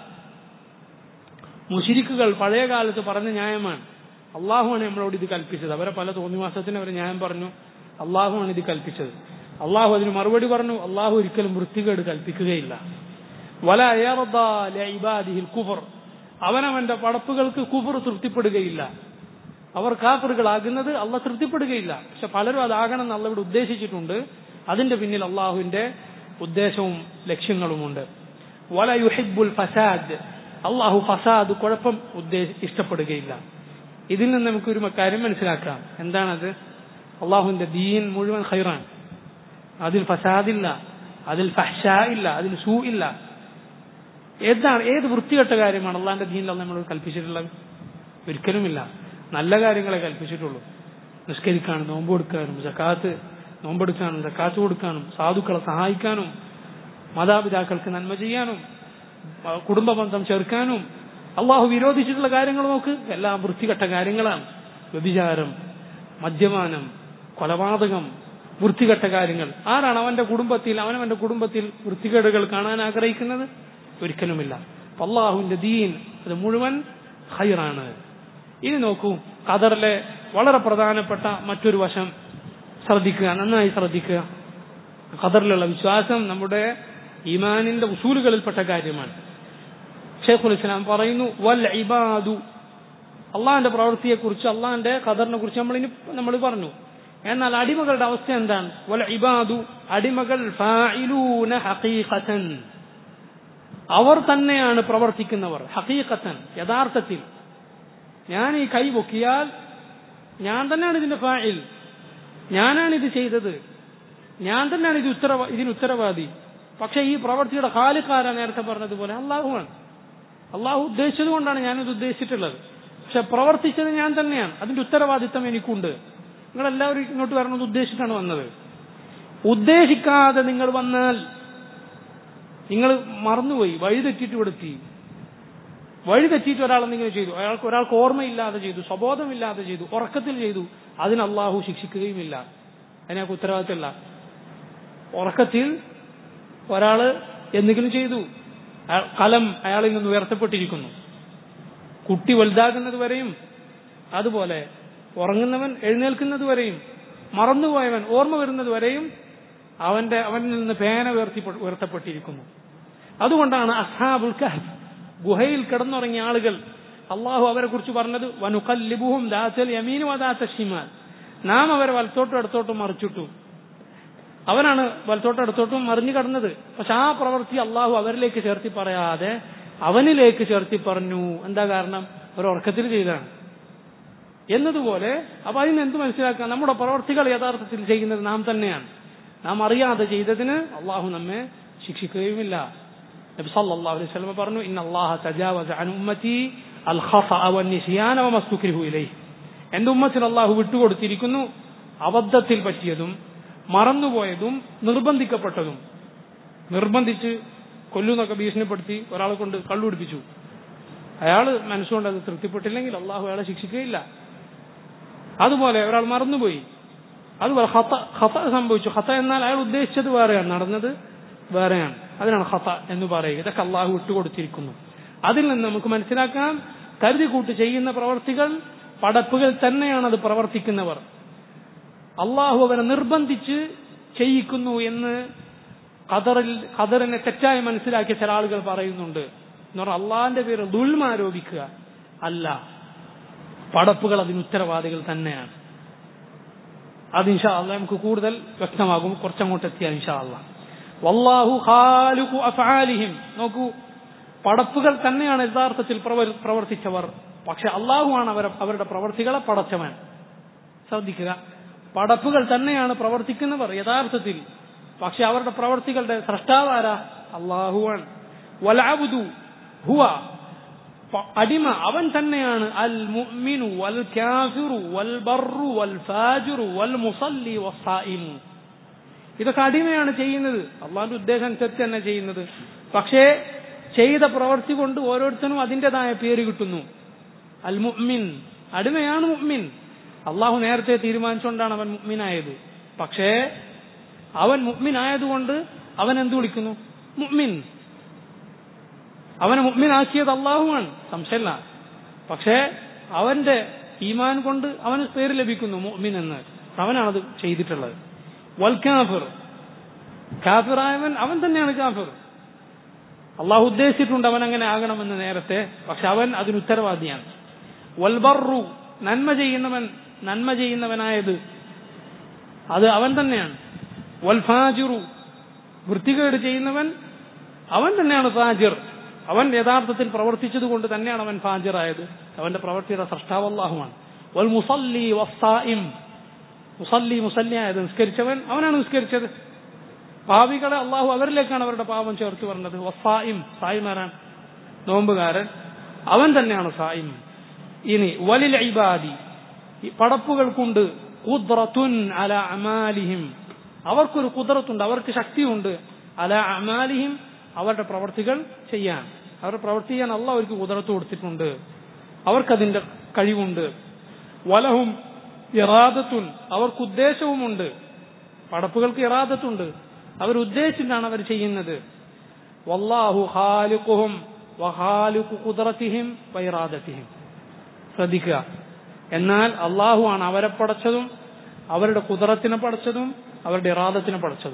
മുഷിരിക്കുകൾ പഴയ കാലത്ത് പറഞ്ഞ ന്യായമാണ് അള്ളാഹുവാണ് നമ്മളോട് ഇത് കൽപ്പിച്ചത് അവരെ പല തോന്നിവാസത്തിന് അവർ ന്യായം പറഞ്ഞു അള്ളാഹുവാണ് ഇത് കൽപ്പിച്ചത് അള്ളാഹു അതിന് മറുപടി പറഞ്ഞു അള്ളാഹു ഒരിക്കലും വൃത്തികേട് കൽപ്പിക്കുകയില്ല വല യർദാ ലഇബാദിഹിൽ കുഫർ അവനവന്റെ പടപ്പുകൾക്ക് കുഫർ തൃപ്തിപ്പെടുകയില്ല അവർ കാഫറുകളാകുന്നത് അള്ള തൃപ്തിപ്പെടുകയില്ല പക്ഷെ പലരും അതാകണം എന്ന് അള്ള ഇവിടെ ഉദ്ദേശിച്ചിട്ടുണ്ട് അതിന്റെ പിന്നിൽ അള്ളാഹുവിന്റെ ഉദ്ദേശവും ലക്ഷ്യങ്ങളുമുണ്ട് വല യുഹിബുൽ ഫസാദ് അള്ളാഹു ഫസാദ് കുഴപ്പം ഉദ്ദേശ ഇഷ്ടപ്പെടുകയില്ല ഇതിൽ നിന്ന് നമുക്കൊരു കാര്യം മനസ്സിലാക്കാം എന്താണത് അള്ളാഹുവിന്റെ ദീൻ മുഴുവൻ ഖൈറാൻ അതിൽ ഫസാദില്ല അതിൽ ഫഹ്ഷ ഇല്ല അതിൽ സൂ ഇല്ല ഏതാണ് ഏത് വൃത്തികെട്ട കാര്യമാണ് അള്ളാഹിന്റെ ദീനിൽ നമ്മൾ കൽപ്പിച്ചിട്ടുള്ളത് ഒരിക്കലുമില്ല നല്ല കാര്യങ്ങളെ കൽപ്പിച്ചിട്ടുള്ളൂ നിസ്കരിക്കാനും നോമ്പ് കൊടുക്കാനും ജക്കാത്ത് നോമ്പെടുക്കാനും ജക്കാത്ത് കൊടുക്കാനും സാധുക്കളെ സഹായിക്കാനും മാതാപിതാക്കൾക്ക് നന്മ ചെയ്യാനും ആ, കുടുംബ ബന്ധം ചേർക്കാനും അള്ളാഹു വിരോധിച്ചിട്ടുള്ള കാര്യങ്ങൾ നോക്ക് എല്ലാം വൃത്തികെട്ട കാര്യങ്ങളാണ് വ്യഭിചാരം മദ്യപാനം കൊലപാതകം വൃത്തികെട്ട കാര്യങ്ങൾ ആരാണ് അവന്റെ കുടുംബത്തിൽ അവനവന്റെ കുടുംബത്തിൽ വൃത്തികേടുകൾ കാണാൻ ആഗ്രഹിക്കുന്നത് ഒരിക്കലുമില്ല അപ്പൊ അള്ളാഹുവിന്റെ ദീൻ അത് മുഴുവൻ ഹൈറാണ് ഇനി നോക്കൂ ഖദറിലെ വളരെ പ്രധാനപ്പെട്ട മറ്റൊരു വശം ശ്രദ്ധിക്കുക നന്നായി ശ്രദ്ധിക്കുക ഖദറിലുള്ള വിശ്വാസം നമ്മുടെ ഈമാനിന്റെ ഉസൂലുകളിൽപ്പെട്ട കാര്യമാണ് ഷെയ്ഖുൽ ഇസ്ലാം പറയുന്നു വൽ ഇബാദു അള്ളാഹിന്റെ പ്രവൃത്തിയെക്കുറിച്ച് അള്ളാഹിന്റെ ഖദറിനെ കുറിച്ച് നമ്മൾ ഇനി നമ്മൾ പറഞ്ഞു എന്നാൽ അടിമകളുടെ അവസ്ഥ എന്താണ് വൽ ഇബാദു അടിമകൾ ഫാഇലൂന ഹഖീഖതൻ അവർ തന്നെയാണ് പ്രവർത്തിക്കുന്നവർ ഹഖീഖത്തൻ യഥാർത്ഥത്തിൽ ഞാൻ ഈ കൈ പൊക്കിയാൽ ഞാൻ തന്നെയാണ് ഇതിന്റെ ഫായിൽ ഞാനാണ് ഇത് ചെയ്തത് ഞാൻ തന്നെയാണ് ഇത് ഉത്തരവാ ഇതിന് ഉത്തരവാദി പക്ഷെ ഈ പ്രവൃത്തിയുടെ കാലിക്കാര നേരത്തെ പറഞ്ഞതുപോലെ അള്ളാഹുവാണ് അള്ളാഹു ഉദ്ദേശിച്ചത് കൊണ്ടാണ് ഞാനിത് ഉദ്ദേശിച്ചിട്ടുള്ളത് പക്ഷെ പ്രവർത്തിച്ചത് ഞാൻ തന്നെയാണ് അതിന്റെ ഉത്തരവാദിത്തം എനിക്കുണ്ട് നിങ്ങളെല്ലാവരും ഇങ്ങോട്ട് വരണമെന്ന് ഉദ്ദേശിച്ചിട്ടാണ് വന്നത് ഉദ്ദേശിക്കാതെ നിങ്ങൾ വന്നാൽ നിങ്ങൾ മറന്നുപോയി വഴി തെറ്റിയിട്ട് കൊടുത്തി വഴി തെറ്റിയിട്ട് ഒരാൾ എന്തെങ്കിലും ചെയ്തു അയാൾക്ക് ഒരാൾക്ക് ഓർമ്മയില്ലാതെ ചെയ്തു സ്വബോധമില്ലാതെ ചെയ്തു ഉറക്കത്തിൽ ചെയ്തു അതിന് അള്ളാഹു ശിക്ഷിക്കുകയുമില്ല അതിനൊക്കെ ഉത്തരവാദിത്തമില്ല ഉറക്കത്തിൽ ഒരാള് എന്തെങ്കിലും ചെയ്തു അയാൾ- കലം അയാളിൽ നിന്ന് ഉയർത്തപ്പെട്ടിരിക്കുന്നു കുട്ടി വലുതാകുന്നത് വരെയും അതുപോലെ ഉറങ്ങുന്നവൻ എഴുന്നേൽക്കുന്നത് വരെയും മറന്നുപോയവൻ ഓർമ്മ വരുന്നത് വരെയും അവന്റെ അവനിൽ നിന്ന് പേന ഉയർത്തി ഉയർത്തപ്പെട്ടിരിക്കുന്നു അതുകൊണ്ടാണ് അസ്ഹാബുൽ കഹ്ഫ് ഗുഹയിൽ കിടന്നുറങ്ങിയ ആളുകൾ അള്ളാഹു അവരെ കുറിച്ച് പറഞ്ഞത് വനുക്കല്ലിബുഹും ദാത്തൽ യമീനും അദാത്ത ഷിമാൽ നാം അവരെ വലത്തോട്ടും അടുത്തോട്ടും മറിച്ചിട്ടു അവനാണ് വലത്തോട്ടും അടുത്തോട്ടും മറിഞ്ഞു കടന്നത് പക്ഷെ ആ പ്രവൃത്തി അള്ളാഹു അവരിലേക്ക് ചേർത്തി പറയാതെ അവനിലേക്ക് ചേർത്തി പറഞ്ഞു എന്താ കാരണം ഒരു ഉറക്കത്തിൽ ചെയ്തതാണ് എന്നതുപോലെ അപ്പൊ അതിന് എന്ത് മനസ്സിലാക്കാം നമ്മുടെ പ്രവർത്തികൾ യഥാർത്ഥത്തിൽ ചെയ്യുന്നത് നാം തന്നെയാണ് നാം അറിയാതെ ചെയ്തതിന് അള്ളാഹു നമ്മെ ശിക്ഷിക്കുകയുമില്ല നബി സല്ലല്ലാഹു അലൈഹി വസല്ലം പറഞ്ഞു ഇന്ന അല്ലാഹ തജാവസ അൻ ഉമ്മതി അൽ ഖഫഅ വൻ നിസ്യാന വമസ്തുക്രിഹു ഇലൈഹി എന്റെ ഉമ്മത്തിൽ അള്ളാഹു വിട്ടുകൊടുത്തിരിക്കുന്നു അബദ്ധത്തിൽ പറ്റിയതും മറന്നുപോയതും നിർബന്ധിക്കപ്പെട്ടതും നിർബന്ധിച്ച് കൊല്ലുന്നൊക്കെ ഭീഷണിപ്പെടുത്തി ഒരാളെ കൊണ്ട് കള്ളുപിടിപ്പിച്ചു അയാൾ മനസ്സുകൊണ്ട് അത് തൃപ്തിപ്പെട്ടില്ലെങ്കിൽ അള്ളാഹു അയാളെ ശിക്ഷിക്കുകയില്ല അതുപോലെ ഒരാൾ മറന്നുപോയി അതുപോലെ ഹത്ത ഹത്ത സംഭവിച്ചു ഹത്ത എന്നാൽ അയാൾ ഉദ്ദേശിച്ചത് വേറെയാണ് നടന്നത് വേറെയാണ് അതിനാണ് ഹത്ത എന്ന് പറയുക ഇതൊക്കെ അള്ളാഹു വിട്ടുകൊടുത്തിരിക്കുന്നു അതിൽ നിന്ന് നമുക്ക് മനസ്സിലാക്കാം കരുതി കൂട്ടി ചെയ്യുന്ന പ്രവർത്തികൾ പടപ്പുകൾ തന്നെയാണ് അത് പ്രവർത്തിക്കുന്നവർ അള്ളാഹു അവനെ നിർബന്ധിച്ച് ചെയ്യിക്കുന്നു എന്ന് ഖദറിൽ ഖദറിനെ തെറ്റായി മനസ്സിലാക്കിയ ചില ആളുകൾ പറയുന്നുണ്ട് എന്ന് പറഞ്ഞാൽ അള്ളാഹിന്റെ പേര് ദുൽമ ആരോപിക്കുക അല്ല പടപ്പുകൾ അതിന് ഉത്തരവാദികൾ തന്നെയാണ് അത് ഇൻഷാ അള്ളാഹ് നമുക്ക് കൂടുതൽ വ്യക്തമാകും കുറച്ചങ്ങോട്ട് എത്തിയാൽ ഇൻഷാ അള്ളാഹ് വല്ലാഹു ഖാലിഖു അഫ്ആലിഹിം നോക്കൂ പടപ്പുകൾ തന്നെയാണ് യഥാർത്ഥത്തിൽ പ്രവർ- പ്രവർത്തിച്ചവർ പക്ഷെ അള്ളാഹുവാണ് അവർ അവരുടെ പ്രവർത്തികളെ പടച്ചവൻ ശ്രദ്ധിക്കുക പടപ്പുകൾ തന്നെയാണ് പ്രവർത്തിക്കുന്നവർ യഥാർത്ഥത്തിൽ പക്ഷെ അവരുടെ പ്രവർത്തികളുടെ സൃഷ്ടാവാര അള്ളാഹുവാൻ വലാബുദു ഹുവ പ- അടിമ അവൻ തന്നെയാണ് അൽ മുഅ്മിനു വൽ കാഫിറു വൽ ബർറു വൽ ഫാജിറു വൽ മുസല്ലി വസ്സായിമു ഇതൊക്കെ അടിമയാണ് ചെയ്യുന്നത് അള്ളാഹിന്റെ ഉദ്ദേശം അനുസരിച്ച് തന്നെ ചെയ്യുന്നത് പക്ഷേ ചെയ്ത പ്രവൃത്തി കൊണ്ട് ഓരോരുത്തരും അതിൻ്റെതായ പേര് കിട്ടുന്നു അൽ മുഅ്മിൻ അടിമയാണ് മുഅ്മിൻ അള്ളാഹു നേരത്തെ തീരുമാനിച്ചുകൊണ്ടാണ് അവൻ മുഅ്മിനായത് പക്ഷേ അവൻ മുഅ്മിനായതുകൊണ്ട് അവൻ എന്ത് വിളിക്കുന്നു മുഅ്മിൻ അവനെ മുഅ്മിനാക്കിയത് അള്ളാഹുവാണ് സംശയമല്ല പക്ഷേ അവന്റെ ഈമാൻ കൊണ്ട് അവന് പേര് ലഭിക്കുന്നു മുഅ്മിൻ എന്ന് അവനാണത് ചെയ്തിട്ടുള്ളത് വൽ കാഫിർ കാഫിറായവൻ അവൻ തന്നെയാണ് കാഫിർ അള്ളാഹു ഉദ്ദേശിച്ചിട്ടുണ്ട് അവൻ അങ്ങനെ ആകണമെന്ന് നേരത്തെ പക്ഷെ അവൻ അതിന് ഉത്തരവാദിയാണ് വൽബറു നന്മ ചെയ്യുന്നവൻ നന്മ ചെയ്യുന്നവനായത് അത് അവൻ തന്നെയാണ് വൽ ഫാജിറു വൃത്തികേട് ചെയ്യുന്നവൻ അവൻ തന്നെയാണ് ഫാജിർ അവൻ യഥാർത്ഥത്തിൽ പ്രവർത്തിച്ചത് കൊണ്ട് തന്നെയാണ് അവൻ ഫാജിറായത് അവന്റെ പ്രവൃത്തിയുടെ സൃഷ്ടാവ് അള്ളാഹുമാണ് വൽ മുസല്ലി വസ്സായിം മുസല്ലി മുസല്ലിയായത് നിസ്കരിച്ചവൻ അവനാണ് നിസ്കരിച്ചത് പാവികളെ അള്ളാഹു അവരിലേക്കാണ് അവരുടെ പാപം ചേർത്ത് പറഞ്ഞത് വസ്സായിം സായിമാരാൻ നോമ്പുകാരൻ അവൻ തന്നെയാണ് സായിം ഇനി വലിൽ ഇബാദി ഈ പടപ്പുകൾക്കുണ്ട് ഖുദ്റത്തുൻ അല അമാലിഹിം അവർക്കൊരു കുതിരത്തുണ്ട് അവർക്ക് ശക്തിയുണ്ട് അല അമാലിഹിം അവരുടെ പ്രവർത്തികൾ ചെയ്യാൻ അവരുടെ പ്രവൃത്തി ചെയ്യാൻ അല്ല അവർക്ക് കുതിരത്ത് കൊടുത്തിട്ടുണ്ട് അവർക്കതിന്റെ കഴിവുണ്ട് വലഹും ഇറാദത്തുൻ അവർക്ക് ഉദ്ദേശവുമുണ്ട് പടപ്പുകൾക്ക് ഇറാദത്തുണ്ട് അവർ ഉദ്ദേശിച്ചിട്ടാണ് അവർ ചെയ്യുന്നത് വല്ലാഹു ഖാലിഖുഹും വഖാലിഖു ഖുദ്റത്തിഹിം വൈറാദത്തിഹിം ശ്രദ്ധിക്കുക എന്നാൽ അള്ളാഹു ആണ് അവരെ പടച്ചതും അവരുടെ കുതിരത്തിനെ പടച്ചതും അവരുടെ ഇറാദത്തിനെ പടച്ചതും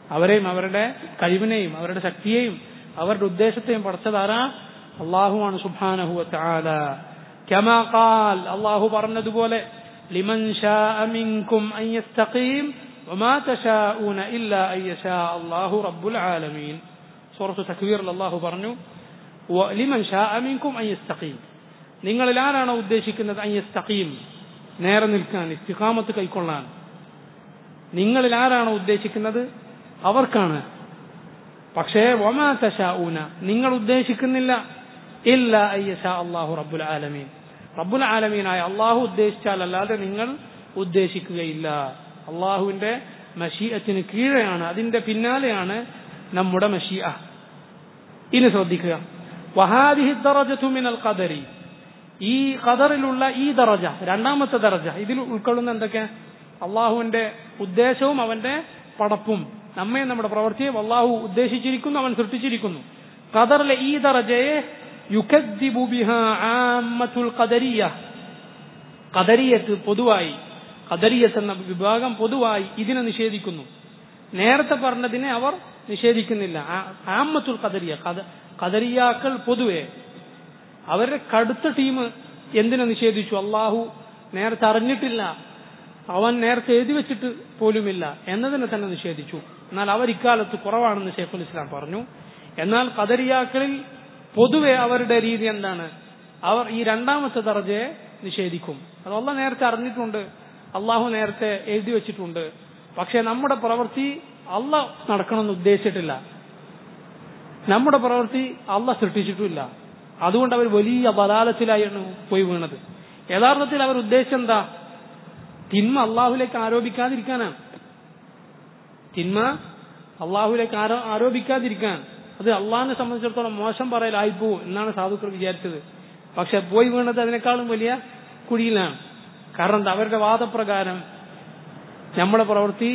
അവരെയും അവരുടെ കഴിവിനെയും അവരുടെ ശക്തിയെയും അവരുടെ ഉദ്ദേശത്തെയും പഠിച്ചതാരാ അള്ളാഹുവാണ് സുബ്ഹാനഹു വതആല കമാ ഖാൽ അള്ളാഹു പറഞ്ഞതുപോലെ ലിമൻ ശാഅ മിൻകും അൻ യസ്തഖീം വമാ തശാഊന ഇല്ലാ അൻ യശാ അല്ലാഹു റബ്ബുൽ ആലമീൻ സൂറത്തു തക്വീറിൽ അള്ളാഹു പറഞ്ഞു ലിമൻ ഷാഅ മിൻകും അൻ യസ്തഖീം നിങ്ങളിൽ ആരാണോ ഉദ്ദേശിക്കുന്നത് അൻ യസ്തഖീം നേരെ നിൽക്കാൻ ഇസ്തിഖാമത്ത് കൈക്കൊള്ളാൻ നിങ്ങളിൽ ആരാണോ ഉദ്ദേശിക്കുന്നത് അവർക്കാണ് പക്ഷേ വമാ തശാഊന നിങ്ങൾ ഉദ്ദേശിക്കുന്നില്ല ഇല്ല അയ്യശ അള്ളാഹു റബ്ബുൽ ആലമീൻ റബ്ബുൽ ആലമീനായ അള്ളാഹു ഉദ്ദേശിച്ചാൽ അല്ലാതെ നിങ്ങൾ ഉദ്ദേശിക്കുകയില്ല അള്ളാഹുവിന്റെ മഷീഅത്തിന് കീഴെയാണ് അതിന്റെ പിന്നാലെയാണ് നമ്മുടെ മഷീഅ ഇനി ശ്രദ്ധിക്കുക വഹാദിഹി ദറജതു മിനൽ ഖദരി ഈ ഖദറിലുള്ള ഈ ദറജ രണ്ടാമത്തെ ദറജ ഇതിൽ ഉൾക്കൊള്ളുന്ന എന്തൊക്കെ അള്ളാഹുവിന്റെ ഉദ്ദേശവും അവന്റെ പടപ്പും നമ്മെ നമ്മുടെ പ്രവൃത്തിയെ അള്ളാഹു ഉദ്ദേശിച്ചിരിക്കുന്നു അവൻ സൃഷ്ടിച്ചിരിക്കുന്നു ഖദറിലെ ഈ ദറജയെ യുക്കദ്ദിബു ബിഹാ ആമ്മത്തുൽ ഖദരിയ ഖദരിയത്ത് പൊതുവായി ഖദരിയത്ത് എന്ന വിഭാഗം പൊതുവായി ഇതിനെ നിഷേധിക്കുന്നു നേരത്തെ പറഞ്ഞതിനെ അവർ നിഷേധിക്കുന്നില്ല ആമ്മത്തുൽ ഖദരിയ ഖദരിയാക്കൾ പൊതുവെ അവരുടെ കടുത്ത ടീം എന്തിനെ നിഷേധിച്ചു അള്ളാഹു നേരത്തെ അറിഞ്ഞിട്ടില്ല അവൻ നേരത്തെ എഴുതി വെച്ചിട്ട് പോലുമില്ല എന്നതിനെ തന്നെ നിഷേധിച്ചു എന്നാൽ അവർ ഇക്കാലത്ത് കുറവാണെന്ന് ഷെയ്ഖുൽ ഇസ്ലാം പറഞ്ഞു എന്നാൽ ഖദരിയാക്കളിൽ പൊതുവെ അവരുടെ രീതി എന്താണ് അവർ ഈ രണ്ടാമത്തെ ദർജയെ നിഷേധിക്കും അത് അള്ള നേരത്തെ അറിഞ്ഞിട്ടുണ്ട് അള്ളാഹു നേരത്തെ എഴുതി വെച്ചിട്ടുണ്ട് പക്ഷെ നമ്മുടെ പ്രവൃത്തി അള്ള നടക്കണമെന്ന് ഉദ്ദേശിച്ചിട്ടില്ല നമ്മുടെ പ്രവൃത്തി അള്ള സൃഷ്ടിച്ചിട്ടുമില്ല അതുകൊണ്ട് അവർ വലിയ ബലാലത്തിലായിരുന്നു പോയി വീണത് യഥാർത്ഥത്തിൽ അവർ ഉദ്ദേശം എന്താ തിന്മ അള്ളാഹുലേക്ക് ആരോപിക്കാതിരിക്കാനാണ് തിന്മ അള്ളാഹുലേക്ക് ആരോ ആരോപിക്കാതിരിക്കാൻ അത് അള്ളാഹിനെ സംബന്ധിച്ചിടത്തോളം മോശം പറയലായിപ്പോവും എന്നാണ് സാധുക്കൾ വിചാരിച്ചത് പക്ഷെ പോയി വീണത് അതിനേക്കാളും വലിയ കുഴിയിലാണ് കാരണം എന്താ അവരുടെ വാദപ്രകാരം നമ്മുടെ പ്രവൃത്തി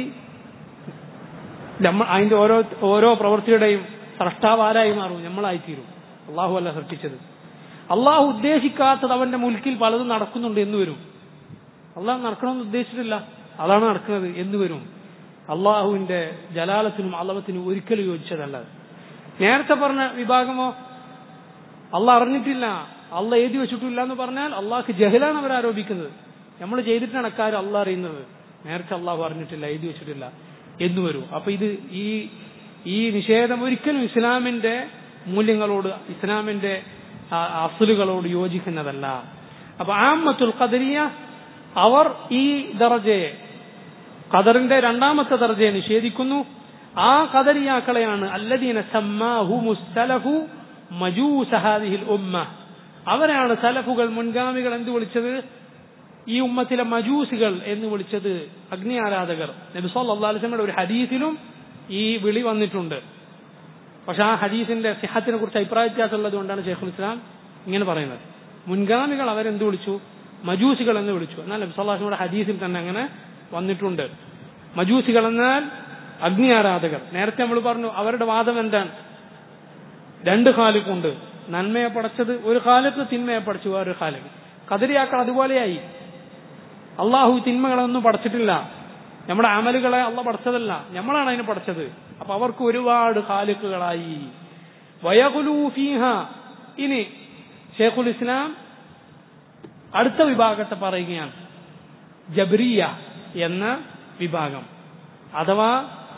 നമ്മൾ അതിന്റെ ഓരോ ഓരോ പ്രവൃത്തിയുടെയും സ്രഷ്ടാവ് ആരായി മാറും നമ്മളായിത്തീരും അള്ളാഹു അല്ല സൃഷ്ടിച്ചത് അള്ളാഹു ഉദ്ദേശിക്കാത്തത് അവന്റെ മുൽക്കിൽ പലതും നടക്കുന്നുണ്ട് എന്ന് വരും അള്ളാഹു നടക്കണമെന്ന് ഉദ്ദേശിച്ചിട്ടില്ല അതാണ് നടക്കുന്നത് എന്ന് വരും അള്ളാഹുവിന്റെ ജലാലത്തിനും അള്ളവത്തിനും ഒരിക്കലും യോജിച്ചതല്ല നേരത്തെ പറഞ്ഞ വിഭാഗമോ അള്ള അറിഞ്ഞിട്ടില്ല അള്ള എഴുതി വെച്ചിട്ടില്ല എന്ന് പറഞ്ഞാൽ അള്ളാഹ്ക്ക് ജഹലാണ് അവർ ആരോപിക്കുന്നത് നമ്മൾ ചെയ്തിട്ടാണ് അക്കാര്യം അള്ള അറിയുന്നത് നേരത്തെ അള്ളാഹു അറിഞ്ഞിട്ടില്ല എഴുതി വെച്ചിട്ടില്ല എന്ന് വരും അപ്പൊ ഇത് ഈ ഈ നിഷേധം ഒരിക്കലും ഇസ്ലാമിന്റെ മൂല്യങ്ങളോട് ഇസ്ലാമിന്റെ അസലുകളോട് യോജിക്കുന്നതല്ല അപ്പൊ ആമത്തുൽ ഖദരിയ അവർ ഈ ദർജയെ ഖദറിന്റെ രണ്ടാമത്തെ ദർജയെ നിഷേധിക്കുന്നു ആ ഖദരിയാക്കളെയാണ് അല്ലദീന സമ്മാഹു മുസ്തലഫു മജൂസഹാദിഹിൽ ഉമ്മ അവരാണ് സലഫുകൾ മുൻഗാമികൾ എന്ത് വിളിച്ചത് ഈ ഉമ്മത്തിലെ മജൂസികൾ എന്ന് വിളിച്ചത് അഗ്നി ആരാധകർ നബി സല്ലല്ലാഹു അലൈഹി വസല്ലമയുടെ ഒരു ഹദീസിലും ഈ വിളി വന്നിട്ടുണ്ട് പക്ഷെ ആ ഹദീസിന്റെ സിഹത്തിനെ കുറിച്ച് അഭിപ്രായ വ്യത്യാസമുള്ളത് കൊണ്ടാണ് ഷെയ്ഖുൽ ഇസ്ലാം ഇങ്ങനെ പറയുന്നത് മുൻഗാമികൾ അവരെന്ത് വിളിച്ചു മജൂസികൾ എന്ന് വിളിച്ചു എന്നാൽ നബി സല്ലാഹുയുടെ ഹദീസിൽ തന്നെ അങ്ങനെ വന്നിട്ടുണ്ട് മജൂസികൾ എന്നാൽ അഗ്നി ആരാധകർ നേരത്തെ നമ്മൾ പറഞ്ഞു അവരുടെ വാദം എന്താണ് രണ്ട് ഖാലിക്കുണ്ട് നന്മയെ പടച്ചത് ഒരു ഖാലിക്ക് തിന്മയെ പടച്ചു വേറൊരു ഖാലിക്ക് കതിരിയാക്കൾ അതുപോലെയായി അള്ളാഹു തിന്മകളൊന്നും പടച്ചിട്ടില്ല നമ്മുടെ അമലുകളെ അള്ള പടച്ചതല്ല നമ്മളാണ് അതിനെ പടച്ചത് അപ്പൊ അവർക്ക് ഒരുപാട് ഖാലിക്കുകളായി വയകുലൂഫീഹ ഇനി ഷേഖുൽ ഇസ്ലാം അടുത്ത വിഭാഗത്തെ പറയുകയാണ് ജബ്രിയ എന്ന വിഭാഗം അഥവാ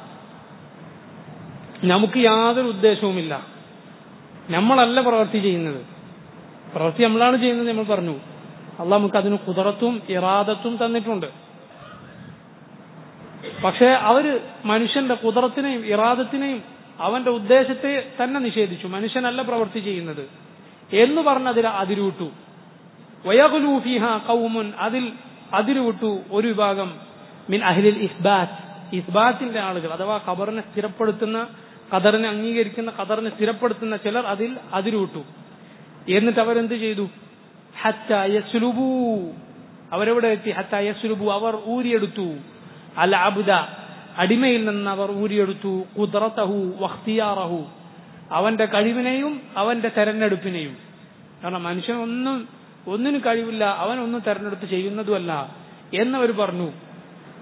നമുക്ക് യാതൊരു ഉദ്ദേശവുമില്ല നമ്മളല്ല പ്രവൃത്തി ചെയ്യുന്നത് പ്രവൃത്തി നമ്മളാണ് ചെയ്യുന്നത് നമ്മൾ പറഞ്ഞു അല്ല നമുക്ക് അതിന് കുതിറത്തും ഇറാദത്തും തന്നിട്ടുണ്ട് പക്ഷേ അവര് മനുഷ്യന്റെ കുതിറത്തിനെയും ഇറാദത്തിനെയും അവന്റെ ഉദ്ദേശത്തെ തന്നെ നിഷേധിച്ചു മനുഷ്യനല്ല പ്രവൃത്തി ചെയ്യുന്നത് എന്ന് പറഞ്ഞ് അതിൽ അതിരുവിട്ടു വയകുലൂഫിഹ കൗമുൻ അതിൽ അതിരുവിട്ടു ഒരു വിഭാഗം മിൻ അഹ്ലിൽ ഇസ്ബാത്ത് ഇസ്ബാത്തിന്റെ ആളുകൾ അഥവാ ഖബറിനെ സ്ഥിരപ്പെടുത്തുന്ന ഖദറിനെ അംഗീകരിക്കുന്ന ഖദറിനെ സ്ഥിരപ്പെടുത്തുന്ന ചിലർ അതിൽ അതിരുവിട്ടു എന്നിട്ട് അവരെന്ത് ചെയ്തു ഹത്ത യസ്ലുബു അവരെവിടെ എത്തി ഹത്ത യസ്ലുബു അവർ ഊരിയെടുത്തു അൽ അബുദ അടിമയിൽ നിന്ന് അവർ ഊരിയെടുത്തു കുദ്റത്തഹു വഖ്തിയാറഹു അവന്റെ കഴിവിനെയും അവന്റെ തെരഞ്ഞെടുപ്പിനെയും കാരണം മനുഷ്യൻ ഒന്നും ഒന്നിനും കഴിവില്ല അവൻ ഒന്നും തെരഞ്ഞെടുപ്പ് ചെയ്യുന്നതുമല്ല എന്നവർ പറഞ്ഞു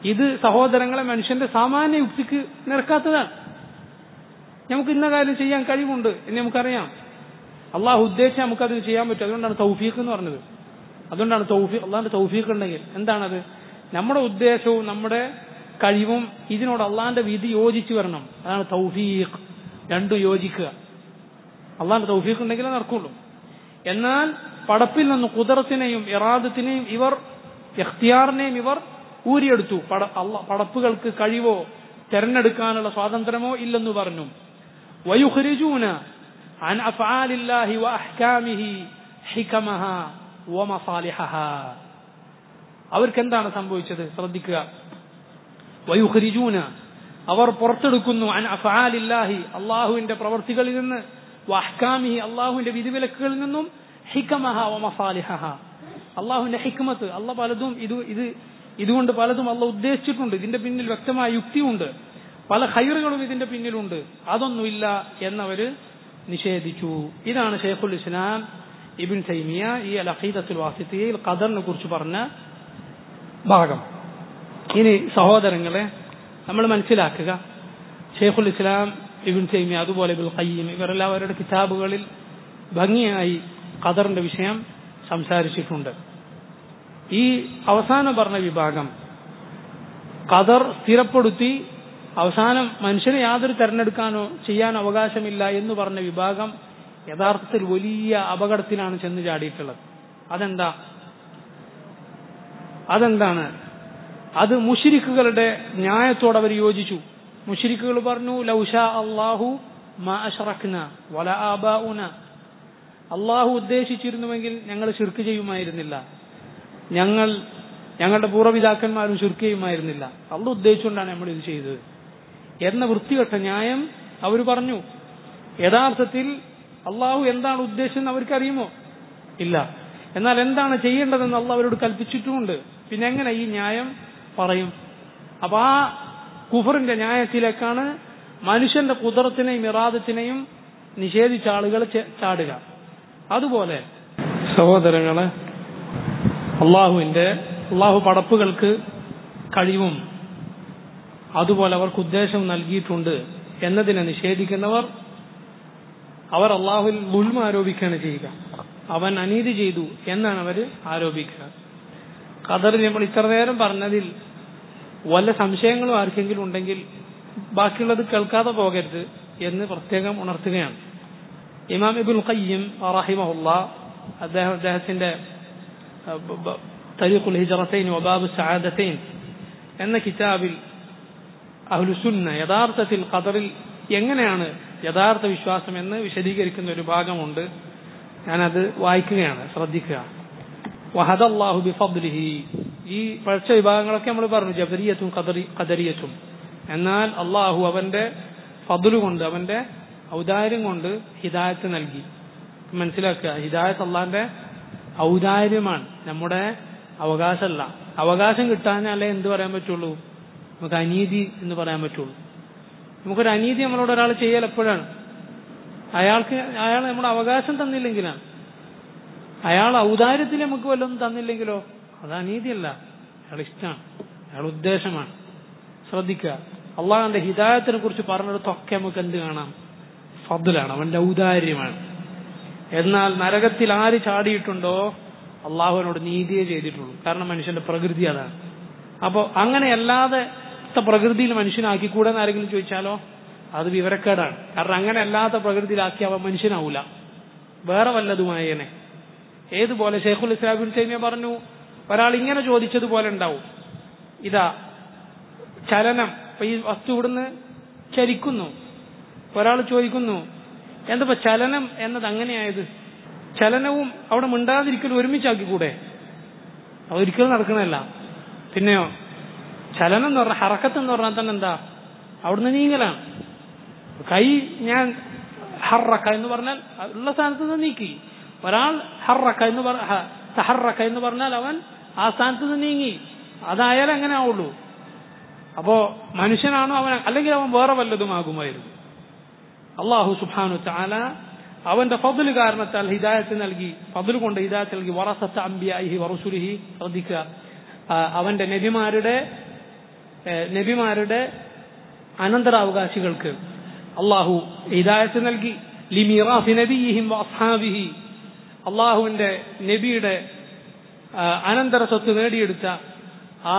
ഇത് സഹോദരങ്ങളെ മനുഷ്യന്റെ സാമാന്യ യുക്തിക്ക് നിരക്കാത്തതാണ് നമുക്ക് ഇന്ന കാര്യം ചെയ്യാൻ കഴിവുണ്ട് എന്ന് നമുക്കറിയാം അള്ളാഹു ഉദ്ദേശിച്ച് നമുക്കതിന് ചെയ്യാൻ പറ്റും അതുകൊണ്ടാണ് തൗഫീഖ് എന്ന് പറഞ്ഞത് അതുകൊണ്ടാണ് തൗഫീഖ് അള്ളാഹിന്റെ തൗഫീഖ് ഉണ്ടെങ്കിൽ എന്താണത് നമ്മുടെ ഉദ്ദേശവും നമ്മുടെ കഴിവും ഇതിനോട് അള്ളാഹിന്റെ വിധി യോജിച്ചു വരണം അതാണ് തൗഫീഖ് രണ്ടും യോജിക്കുക അള്ളാഹിന്റെ തൗഫീഖ് ഉണ്ടെങ്കിലേ നടക്കുള്ളൂ എന്നാൽ പടപ്പിൽ നിന്ന് കുതിരത്തിനെയും ഇറാദത്തിനെയും ഇവർ ഇഖ്തിയാറിനെയും ഇവർ ഊരിയെടുത്തു പട അള്ള പടപ്പുകൾക്ക് കഴിവോ തെരഞ്ഞെടുക്കാനുള്ള സ്വാതന്ത്ര്യമോ ഇല്ലെന്ന് പറഞ്ഞു വയുഖ്രിജൂന عن أفعال الله وأحكامه حكمها ومصالحها അവർക്ക് എന്താണ് സംഭവിച്ചത് ശ്രദ്ധിക്കുക വയുഖ്രിജൂന അവർ പുറത്തെടുക്കുന്നു അൻ അഫാലില്ലാഹി അള്ളാഹുവിന്റെ പ്രവർത്തികളിൽ നിന്ന് വഹ്കാമിഹി അള്ളാഹുവിന്റെ വിധിവിലക്കുകളിൽ നിന്നും ഹിക്കമഹ വമസാലിഹഹ അള്ളാഹുവിന്റെ ഹിക്മത്ത് അള്ള പലതും ഇത് ഇത് ഇതുകൊണ്ട് പലതും അള്ള ഉദ്ദേശിച്ചിട്ടുണ്ട് ഇതിന്റെ പിന്നിൽ വ്യക്തമായ യുക്തിയുണ്ട് പല ഹൈറുകളും ഇതിന്റെ പിന്നിലുണ്ട് അതൊന്നുമില്ല എന്നവര് നിഷേധിച്ചു ഇതാണ് ഷെയ്ഖുൽ ഇസ്ലാം ഇബിൻ തൈമിയ ഈ അൽ അഖീദത്തുൽ വാസിത്തിയയിൽ ഖദറിനെ കുറിച്ച് പറഞ്ഞ ഭാഗം ഇനി സഹോദരങ്ങളെ നമ്മൾ മനസ്സിലാക്കുക ഷെയ്ഖുൽ ഇസ്ലാം ഇബിൻ തൈമിയ അതുപോലെ ഇബുൽ ഖയ്യം ഇവരെല്ലാം അവരുടെ കിതാബുകളിൽ ഭംഗിയായി ഖദറിന്റെ വിഷയം സംസാരിച്ചിട്ടുണ്ട് ഈ അവസാനം പറഞ്ഞ വിഭാഗം ഖദർ സ്ഥിരപ്പെടുത്തി അവസാനം മനുഷ്യന് യാതൊരു തെരഞ്ഞെടുക്കാനോ ചെയ്യാൻ അവകാശമില്ല എന്ന് പറഞ്ഞ വിഭാഗം യഥാർത്ഥത്തിൽ വലിയ അപകടത്തിലാണ് ചെന്ന് ചാടിയിട്ടുള്ളത് അതെന്താ അതെന്താണ് അത് മുഷിരിക്കുകളുടെ ന്യായത്തോട് അവർ യോജിച്ചു മുഷിരിക്കുകൾ പറഞ്ഞു ലൗഷ അള്ളാഹു വല ആബാഉന അള്ളാഹു ഉദ്ദേശിച്ചിരുന്നുവെങ്കിൽ ഞങ്ങൾ ശിർക്ക് ചെയ്യുമായിരുന്നില്ല ഞങ്ങൾ ഞങ്ങളുടെ പൂർവ്വപിതാക്കന്മാരും ശിർക്ക് ചെയ്യുമായിരുന്നില്ല അള്ള ഉദ്ദേശിച്ചുകൊണ്ടാണ് നമ്മൾ ഇത് ചെയ്തത് എന്ന വൃത്തികെട്ട ന്യായം അവർ പറഞ്ഞു യഥാർത്ഥത്തിൽ അള്ളാഹു എന്താണ് ഉദ്ദേശിച്ചെന്ന് അവർക്കറിയുമോ ഇല്ല എന്നാൽ എന്താണ് ചെയ്യേണ്ടതെന്ന് അള്ളാഹ് അവരോട് കൽപ്പിച്ചിട്ടുമുണ്ട് പിന്നെ എങ്ങനെ ഈ ന്യായം പറയും അപ്പൊ ആ കുഫറിന്റെ ന്യായത്തിലേക്കാണ് മനുഷ്യന്റെ കുതിരത്തിനെയും ഇറാദത്തിനെയും നിഷേധിച്ച ആളുകൾ ചാടുക അതുപോലെ സഹോദരങ്ങളെ അള്ളാഹുവിന്റെ അള്ളാഹു പടപ്പുകൾക്ക് കഴിവും അതുപോലെ അവർക്ക് ഉദ്ദേശം നൽകിയിട്ടുണ്ട് എന്നതിനെ നിഷേധിക്കുന്നവർ അവർ അള്ളാഹുവിൽ ദുൽമ ആരോപിക്കുകയാണ് ചെയ്യുക അവൻ അനീതി ചെയ്തു എന്നാണ് അവർ ആരോപിക്കുക ഖദറിൽ നമ്മൾ ഇത്ര നേരം പറഞ്ഞതിൽ വല്ല സംശയങ്ങളും ആർക്കെങ്കിലും ഉണ്ടെങ്കിൽ ബാക്കിയുള്ളത് കേൾക്കാതെ പോകരുത് എന്ന് പ്രത്യേകം ഉണർത്തുകയാണ് ഇമാം ഇബുൽ ഖയ്യം റഹിമഹുല്ല അദ്ദേഹം അദ്ദേഹത്തിന്റെ തരീഖുൽ ഹിജറത്തൈൻ വബാബ് സആദത്തൈൻ എന്ന കിതാബിൽ അഹ്ലുസുന്ന യഥാർത്ഥത്തിൽ ഖദറിൽ എങ്ങനെയാണ് യഥാർത്ഥ വിശ്വാസം എന്ന് വിശദീകരിക്കുന്ന ഒരു ഭാഗമുണ്ട് ഞാനത് വായിക്കുകയാണ് ശ്രദ്ധിക്കുക വഹദല്ലാഹു ബിഫദ്ലിഹി ഈ പഴച്ച വിഭാഗങ്ങളൊക്കെ നമ്മൾ പറഞ്ഞു ജബരിയത്തും ഖദറി ഖദരിയത്തും എന്നാൽ അള്ളാഹു അവന്റെ ഫضല് കൊണ്ട് അവന്റെ ഔദാര്യം കൊണ്ട് ഹിദായത്ത് നൽകി മനസ്സിലാക്കുക ഹിദായത്ത് അള്ളാന്റെ ഔദാര്യമാണ് നമ്മുടെ അവകാശമല്ല അവകാശം കിട്ടാഞ്ഞാലേ എന്ത് പറയാൻ പറ്റുള്ളൂ നമുക്ക് അനീതി എന്ന് പറയാൻ പറ്റുള്ളൂ നമുക്കൊരു അനീതി നമ്മളോട് ഒരാൾ ചെയ്യൽ എപ്പോഴാണ് അയാൾക്ക് അയാൾ നമ്മുടെ അവകാശം തന്നില്ലെങ്കിലാണ് അയാൾ ഔദാര്യത്തിൽ നമുക്ക് വല്ലതും തന്നില്ലെങ്കിലോ അത് അനീതിയല്ല അയാൾ ഇഷ്ടമാണ് അയാൾ ഉദ്ദേശമാണ് ശ്രദ്ധിക്കുക അള്ളാഹുന്റെ ഹിദായത്തിനെ കുറിച്ച് പറഞ്ഞിടത്തൊക്കെ നമുക്ക് എന്ത് കാണാം ഫضലാണ് അവന്റെ ഔദാര്യമാണ് എന്നാൽ നരകത്തിൽ ആര് ചാടിയിട്ടുണ്ടോ അള്ളാഹുവിനോട് നീതിയെ ചെയ്തിട്ടുള്ളൂ കാരണം മനുഷ്യന്റെ പ്രകൃതി അതാണ് അപ്പോൾ അങ്ങനെയല്ലാതെ പ്രകൃതിയിൽ മനുഷ്യനാക്കിക്കൂടെ എന്ന് ആരെങ്കിലും ചോദിച്ചാലോ അത് വിവരക്കേടാണ് കാരണം അങ്ങനെ അല്ലാത്ത പ്രകൃതിയിലാക്കി അവൻ മനുഷ്യനാവൂല വേറെ വല്ലതുമായേനെ ഏതുപോലെ ഷെയ്ഖുൽ ഇസ്ലാബിൻ തൈമിയ പറഞ്ഞു ഒരാൾ ഇങ്ങനെ ചോദിച്ചതുപോലെ ഉണ്ടാവും ഇതാ ചലനം ഇപ്പൊ ഈ വസ്തു ഇവിടുന്ന് ചലിക്കുന്നു ഒരാൾ ചോദിക്കുന്നു എന്തപ്പോ ചലനം എന്നത് അങ്ങനെയായത് ചലനവും അവിടെ മിണ്ടാതിരിക്കലും ഒരുമിച്ചാക്കിക്കൂടെ അതൊരിക്കലും നടക്കണല്ല പിന്നെയോ ചലനം എന്ന് പറഞ്ഞാൽ ഹറക്കത്ത് എന്ന് പറഞ്ഞാൽ തന്നെ എന്താ അവിടുന്ന് നീങ്ങലാണ് കൈ ഞാൻ ഹറക്ക എന്ന് പറഞ്ഞാൽ ഉള്ള സ്ഥാനത്ത് നിന്ന് നീക്കി ഒരാൾ ഹറക്ക എന്ന് പറഞ്ഞ തഹറക്ക എന്ന് പറഞ്ഞാൽ അവൻ ആ സ്ഥാനത്ത് നിന്ന് നീങ്ങി അതായാലും അങ്ങനെ ആവുള്ളൂ അപ്പോ മനുഷ്യനാണോ അവൻ അല്ലെങ്കിൽ അവൻ വേറെ വല്ലതുമാകുമായിരുന്നു അള്ളാഹു സുബാനു ചാല അവന്റെ ഫضൽ കാരണത്താൽ ഹിദായത്ത് നൽകി ഫضൽ കൊണ്ട് ഹിദായത്ത് നൽകി വറസത്ത് അംബിയാഹി വറസുലിഹി ശ്രദ്ധിക്കുക അവന്റെ നബിമാരുടെ ഏഹ്, നബിമാരുടെ അനന്തരാവകാശികൾക്ക് അള്ളാഹു ഹിദായത്ത് നൽകി ലിമിറാഫി നബിഹിം അസ്ഹാബിഹി അള്ളാഹുവിന്റെ നബിയുടെ ആ, അനന്തര സ്വത്ത് നേടിയെടുത്ത ആ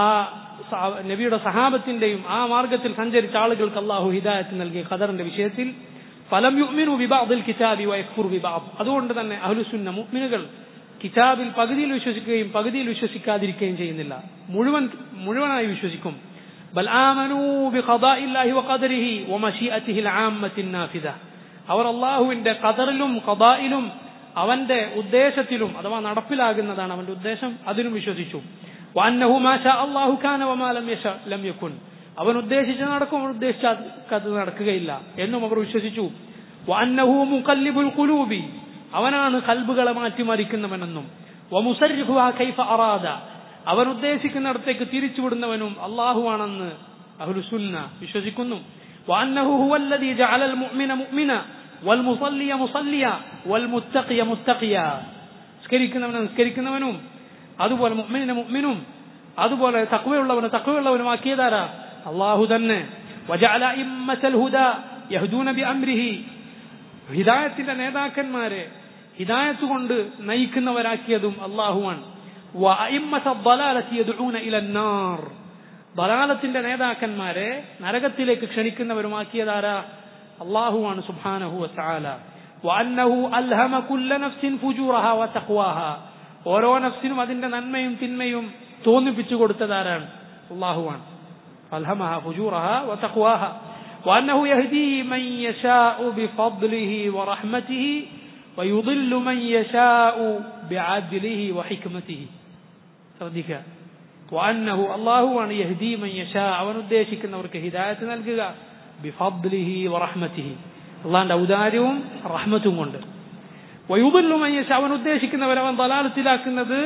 സ- നബിയുടെ സഹാബത്തിന്റെയും ആ മാർഗത്തിൽ സഞ്ചരിച്ച ആളുകൾക്ക് അള്ളാഹു ഹിദായത്ത് നൽകിയ ഖദറിന്റെ വിഷയത്തിൽ ഫലം യുഅ്മിനു ബിബഅദിൽ കിതാബി വയക്ഫുറു ബിബഅദ് അതുകൊണ്ട് തന്നെ അഹ്ലുസുന്ന മുഅ്മിനുകൾ കിതാബിൽ പകുതിയിൽ വിശ്വസിക്കുകയും പകുതിയിൽ വിശ്വസിക്കാതിരിക്കുകയും ചെയ്യുന്നില്ല മുഴുവൻ മുഴുവനായി വിശ്വസിക്കും ബൽ ആമനൂ ബിഖദാഇല്ലാഹി വഖദരിഹി വമശീഅതിഹി العامة النافذة അവർ അള്ളാഹുവിന്റെ ഖദറിലും ഖദായിലും അവന്റെ ഉദ്ദേശത്തിലും അഥവാ നടപ്പിലാകുന്നതാണ് അവന്റെ ഉദ്ദേശം അതിലും വിശ്വസിച്ചു വഅന്നഹു മാ ശാ അല്ലാഹു കാന വമാ ലം യശ ലം യകുൻ അവൻ ഉദ്ദേശിച്ച നടക്കും അവൻ ഉദ്ദേശിച്ചത് നടക്കുകയില്ല എന്നും അവർ വിശ്വസിച്ചു വഅന്നഹു മുഖല്ലിബുൽ ഖുലൂബി അവനാണ് കൽബുകളെ മാറ്റിമറിക്കുന്നവനെന്നും വമുസർരിഫുഹാ കൈഫ അറാദ അവൻ ഉദ്ദേശിക്കുന്നിടത്തേക്ക് തിരിച്ചുവിടുന്നവനും അള്ളാഹുവാണെന്ന് അഹ്ലുസുന്ന വിശ്വസിക്കുന്നു وأنه هو الذي جعل المؤمن مؤمنا والمصلي مصليا والمتقي متقيا നിസ്കരിക്കുന്നവനെ നിസ്കരിക്കുന്നവനും അതുപോലെ മുഅ്മിനെ മുഅ്മിനും അതുപോലെ തക്വയുള്ളവനെ തക്വയുള്ളവനുമാക്കിയതാരാ അള്ളാഹു തന്നെ وجعل أئمة الهدى يهدون بأمره ഹിദായത്തിന്റെ നേതാക്കന്മാരെ ഹിദായത്ത് കൊണ്ട് നയിക്കുന്നവരാക്കിയതും അള്ളാഹുവാണ് وأئمة الضلالة يدعون إلى النار ബലാലത്തിന്റെ നേതാക്കന്മാരെ നരകത്തിലേക്ക് ക്ഷണിക്കുന്നവരുമാക്കിയതാരാ അള്ളാഹുവാണ് സുബ്ഹാനഹു വതആല വഅന്നഹു അൽഹമ കുല്ല നഫ്സിൻ ഫുജൂറഹാ വതഖ്വാഹാ ഓരോ നഫ്സിനും അതിന്റെ നന്മയും തിന്മയും തോന്നിപ്പിച്ചു കൊടുത്തതാരാണ് അള്ളാഹുവാണ് അൽഹമഹ ഫുജൂറഹാ വതഖ്വാഹാ وأنه يهدي من يشاء بفضله ورحمته ويضل من يشاء بعدله وحكمته ശ്രദ്ധിക്കുക وأنه الله أن يهدي من يشاء അവൻ ഉദ്ദേശിക്കുന്നവർക്ക് ഹിദായത്ത് നൽകുക ബിഫദ്ലിഹി വറഹ്മത്തിഹി അള്ളാന്റെ ഔദാര്യവും റഹ്മത്തും കൊണ്ട് വയുദല്ലു മൻ യശാ അവൻ ഉദ്ദേശിക്കുന്നവർ അവൻ ദലാലത്തിലാക്കുന്നത്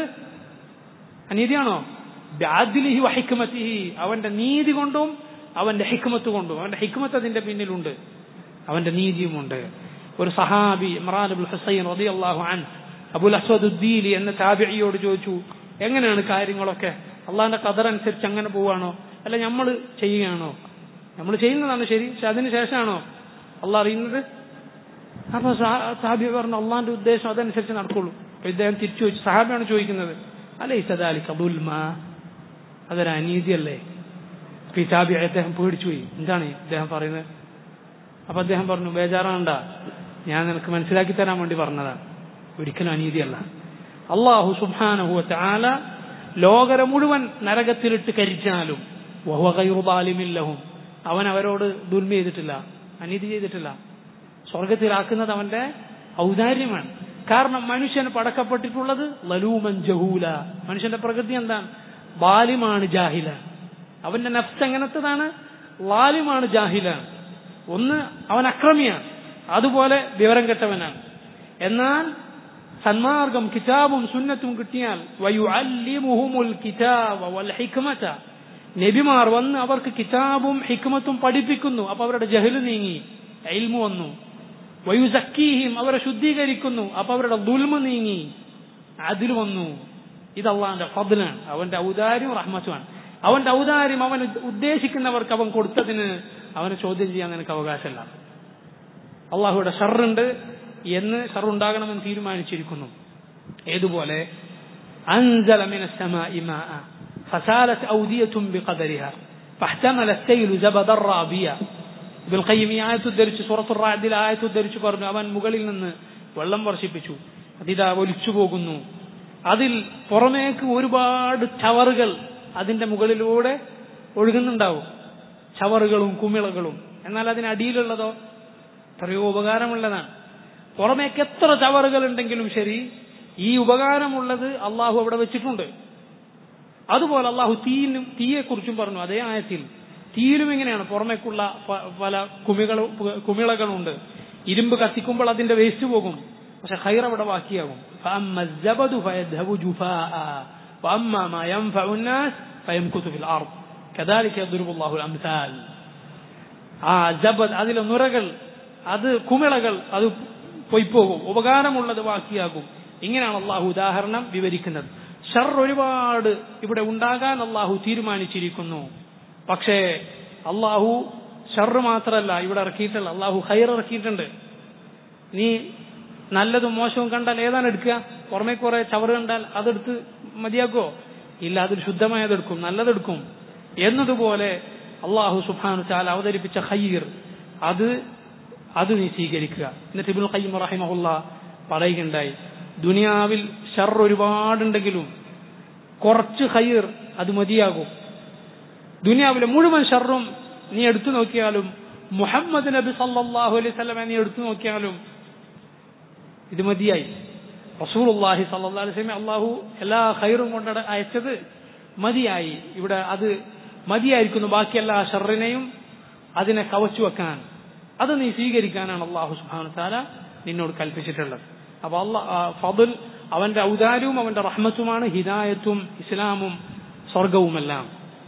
അനീതിയാണോ ബിഅദ്ലിഹി വഹിക്മത്തിഹി അവന്റെ നീതി കൊണ്ടും അവന്റെ ഹിക്മത്ത് കൊണ്ടും അവന്റെ ഹിക്മത്ത് അതിന്റെ പിന്നിലുണ്ട് അവന്റെ നീതിയുമുണ്ട് ഒരു സഹാബി ഇമ്രാൻ അബുൽ ഹുസൈൻ റളിയല്ലാഹു അൻഹു അബുൽ അസ്വദ് ഉദ്ദീലി എന്ന താബിഇയോട് ചോദിച്ചു എങ്ങനെയാണ് കാര്യങ്ങളൊക്കെ അള്ളാഹിന്റെ കദർ അനുസരിച്ച് അങ്ങനെ പോവാണോ അല്ല നമ്മൾ ചെയ്യുകയാണോ നമ്മൾ ചെയ്യുന്നതാണ് ശരി പക്ഷെ അതിന് ശേഷമാണോ അള്ളാഹ് അറിയുന്നത് അപ്പൊ സാബി പറഞ്ഞു അള്ളാഹിന്റെ ഉദ്ദേശം അതനുസരിച്ച് നടക്കുള്ളൂ അപ്പൊ ഇദ്ദേഹം തിരിച്ചു ചോദിച്ചു സഹാബിയാണ് ചോദിക്കുന്നത് അല്ലേ സദാലി കബുൽമ അതൊരു അനീതിയല്ലേ അപ്പൊ ഈ താബി അദ്ദേഹം പേടിച്ചു പോയി എന്താണ് ഇദ്ദേഹം പറയുന്നത് അപ്പൊ അദ്ദേഹം പറഞ്ഞു ബേജാറാണ്ട ഞാൻ നിനക്ക് മനസ്സിലാക്കി തരാൻ വേണ്ടി പറഞ്ഞതാണ് ഒരിക്കലും അനീതിയല്ല അള്ളാഹു സുബാനഹുവത്തെ ആല ലോകരെ മുഴുവൻ നരകത്തിലിട്ട് കരിച്ചാലും വഹുവകയുബാലിമില്ലഹും അവൻ അവരോട് ദുൽമ ചെയ്തിട്ടില്ല അനീതി ചെയ്തിട്ടില്ല സ്വർഗത്തിലാക്കുന്നത് അവന്റെ ഔദാര്യമാണ് കാരണം മനുഷ്യന് പടക്കപ്പെട്ടിട്ടുള്ളത് ലലൂമൻ ജഹൂല മനുഷ്യന്റെ പ്രകൃതി എന്താണ് ബാലിമാണ് ജാഹില അവന്റെ നഫ്സ് എങ്ങനത്തതാണ് ലാലിമാണ് ജാഹിലാണ് ഒന്ന് അവൻ അക്രമിയാണ് അതുപോലെ വിവരം കെട്ടവനാണ് എന്നാൽ സന്മാർഗം കിതാബും സുന്നത്തും കിട്ടിയാൽ വയുഅല്ലിമുഹുമുൽ കിതാബ വൽ ഹിക്മത നബിമാർ വന്ന് അവർക്ക് കിതാബും ഹിക്മത്തും പഠിപ്പിക്കുന്നു അപ്പൊ അവരുടെ ജഹല് നീങ്ങി ഇൽമു വന്നു വയുസക്കീഹിം അവരെ ശുദ്ധീകരിക്കുന്നു അപ്പൊ അവരുടെ ദുൽമ നീങ്ങി അതിൽ വന്നു ഇത് അള്ളാന്റെ ഫضലാണ് അവന്റെ ഔദാര്യം റഹ്മത്തുമാണ് അവന്റെ ഔദാര്യം അവൻ ഉദ്ദേശിക്കുന്നവർക്ക് അവൻ കൊടുത്തതിന് അവനെ ചോദ്യം ചെയ്യാൻ നിനക്ക് അവകാശമല്ല അള്ളാഹുയുടെ ഷറുണ്ട് എന്ന് ഷറുണ്ടാകണമെന്ന് തീരുമാനിച്ചിരിക്കുന്നു ഏതുപോലെ أنزل من السماء ماء فسالت أودية بقدرها فاحتمل السيل زبدا رابيا ഇബുൽ ഖയ്യിം ഈ ആയത്ത് ഉദ്ധരിച്ച് സൂറത്തുർ റാദിൽ ആയത്ത് ഉദ്ധരിച്ച് പറഞ്ഞു അവൻ മുകളിൽ നിന്ന് വെള്ളം വർഷിപ്പിച്ചു അതിതാ ഒലിച്ചു പോകുന്നു അതിൽ പുറമേക്ക് ഒരുപാട് ചവറുകൾ അതിന്റെ മുകളിലൂടെ ഒഴുകുന്നുണ്ടാവും ചവറുകളും കുമിളകളും എന്നാൽ അതിനടിയിലുള്ളതോ എത്രയോ ഉപകാരമുള്ളതാണ് പുറമേക്ക് എത്ര ചവറുകൾ ഉണ്ടെങ്കിലും ശരി ഈ ഉപകാരമുള്ളത് അള്ളാഹു അവിടെ വെച്ചിട്ടുണ്ട് അതുപോലെ അള്ളാഹു തീയിനും തീയെക്കുറിച്ചും പറഞ്ഞു അതേ ആയത്തിൽ തീയിലും എങ്ങനെയാണ് പുറമേക്കുള്ള പല കുമികളും കുമിളകളുണ്ട് ഇരുമ്പ് കത്തിക്കുമ്പോൾ അതിന്റെ വേസ്റ്റ് പോകും പക്ഷെ ഹൈർ അവിടെ ബാക്കിയാകും ആ ജബദ് അതിലെ നുരകൾ അത് കുമിളകൾ അത് പൊയ്പോകും ഉപകാരമുള്ളത് ബാക്കിയാകും ഇങ്ങനെയാണ് അള്ളാഹു ഉദാഹരണം വിവരിക്കുന്നത് ഷർ ഒരുപാട് ഇവിടെ ഉണ്ടാകാൻ അള്ളാഹു തീരുമാനിച്ചിരിക്കുന്നു പക്ഷേ അള്ളാഹു ഷർറ് മാത്രമല്ല ഇവിടെ ഇറക്കിയിട്ടുള്ള അള്ളാഹു ഹൈർ ഇറക്കിയിട്ടുണ്ട് നീ നല്ലതും മോശവും കണ്ടാൽ ഏതാണ് എടുക്കുക പുറമേ കുറെ ചവറ് കണ്ടാൽ അതെടുത്ത് മതിയാക്കോ ഇല്ല അതിൽ ശുദ്ധമായതെടുക്കും നല്ലതെടുക്കും എന്നതുപോലെ അള്ളാഹു സുബാനു ചാൽ അവതരിപ്പിച്ച ഹയ്യർ അത് അത് നീ സ്വീകരിക്കുക എന്നിട്ട് ഇബുൽ ഖയ്യം റഹിമഹുല്ല പറയുകയുണ്ടായി ദുനിയാവിൽ ഷർ ഒരുപാടുണ്ടെങ്കിലും കുറച്ച് ഹയ്യർ അത് മതിയാകും ദുനിയാവിലെ മുഴുവൻ ഷർറും നീ എടുത്തു നോക്കിയാലും മുഹമ്മദ് നബി സല്ലല്ലാഹു അലൈഹി സ്വലമെ നീ എടുത്തു നോക്കിയാലും ഇത് മതിയായി റസൂലുള്ളാഹി സല്ലല്ലാഹു അലൈഹി വസല്ലം അള്ളാഹു എല്ലാ ഖൈറും കൊണ്ട് അയച്ചത് മതിയായി ഇവിടെ അത് മതിയായിരിക്കുന്നു ബാക്കി എല്ലാ ഷറിനെയും അതിനെ കവച്ചു വെക്കാൻ അത് നീ സ്വീകരിക്കാനാണ് അള്ളാഹു സുബ്ഹാനഹു താല നിന്നോട് കൽപ്പിച്ചിട്ടുള്ളത് അപ്പൊ അള്ളാഹ് ഫضൽ അവന്റെ ഔദാര്യവും അവന്റെ റഹ്മത്തുമാണ് ഹിദായത്തും ഇസ്ലാമും സ്വർഗവുമെല്ലാം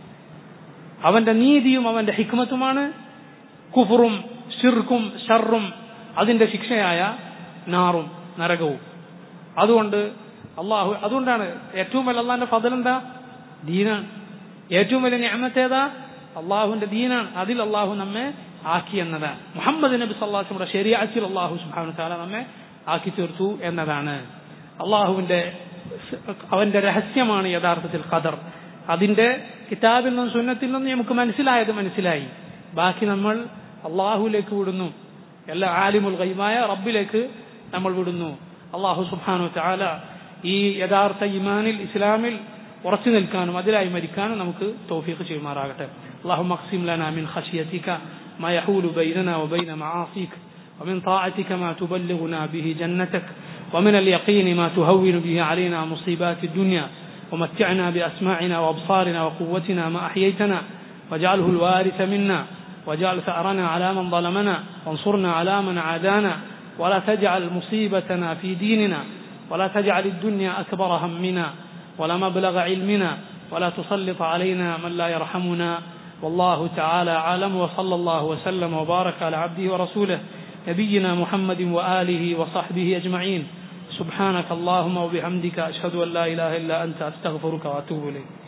അവന്റെ നീതിയും അവന്റെ ഹിക്മത്തുമാണ് കുഫറും ഷിർക്കും ഷർറും അതിന്റെ ശിക്ഷയായ നാറും നരകവും അതുകൊണ്ട് അള്ളാഹു അതുകൊണ്ടാണ് ഏറ്റവും വലിയ അള്ളാഹിന്റെ ഫതൽ എന്താ ദീനാണ് ഏറ്റവും വലിയ ഞാമത്തേതാ അള്ളാഹുവിന്റെ ദീനാണ് അതിൽ അള്ളാഹു നമ്മെ ആക്കി എന്നതാണ് മുഹമ്മദ് നബി സല്ലാസിയുടെ ശരിയാക്കിൽ അള്ളാഹു സുബാനു താല നമ്മെ ആക്കി തീർത്തു എന്നതാണ് അള്ളാഹുവിന്റെ അവന്റെ രഹസ്യമാണ് യഥാർത്ഥത്തിൽ ഖദർ അതിന്റെ കിതാബിൽ നിന്നും സുന്നത്തിൽ നിന്നും നമുക്ക് മനസ്സിലായത് മനസ്സിലായി ബാക്കി നമ്മൾ അള്ളാഹുലേക്ക് വിടുന്നു എല്ലാ ആലിമുൽ ഗൈമായ റബ്ബിലേക്ക് നമ്മൾ വിടുന്നു അള്ളാഹു സുബാനു ചാല ഈ യഥാർത്ഥ ഇമാനിൽ ഇസ്ലാമിൽ ഉറച്ചു നിൽക്കാനും അതിലായി മരിക്കാനും നമുക്ക് തൗഫീഖ് ചെയ്യുമാറാകട്ടെ اللهم اقسم لنا من خشيتك ما يحول بيننا وبين معاصيك ومن طاعتك ما تبلغنا به جنتك ومن اليقين ما تهون به علينا مصيبات الدنيا ومتعنا بأسماعنا وأبصارنا وقوتنا ما أحييتنا واجعله الوارث منا واجعل ثأرنا على من ظلمنا وانصرنا على من عادانا ولا تجعل مصيبتنا في ديننا ولا تجعل الدنيا أكبر همنا ولا مبلغ علمنا ولا تسلط علينا من لا يرحمنا والله تعالى أعلم وصلى الله وسلم وبارك على عبده ورسوله نبينا محمد وآله وصحبه أجمعين سبحانك اللهم وبحمدك أشهد أن لا إله إلا أنت أستغفرك وأتوب إليك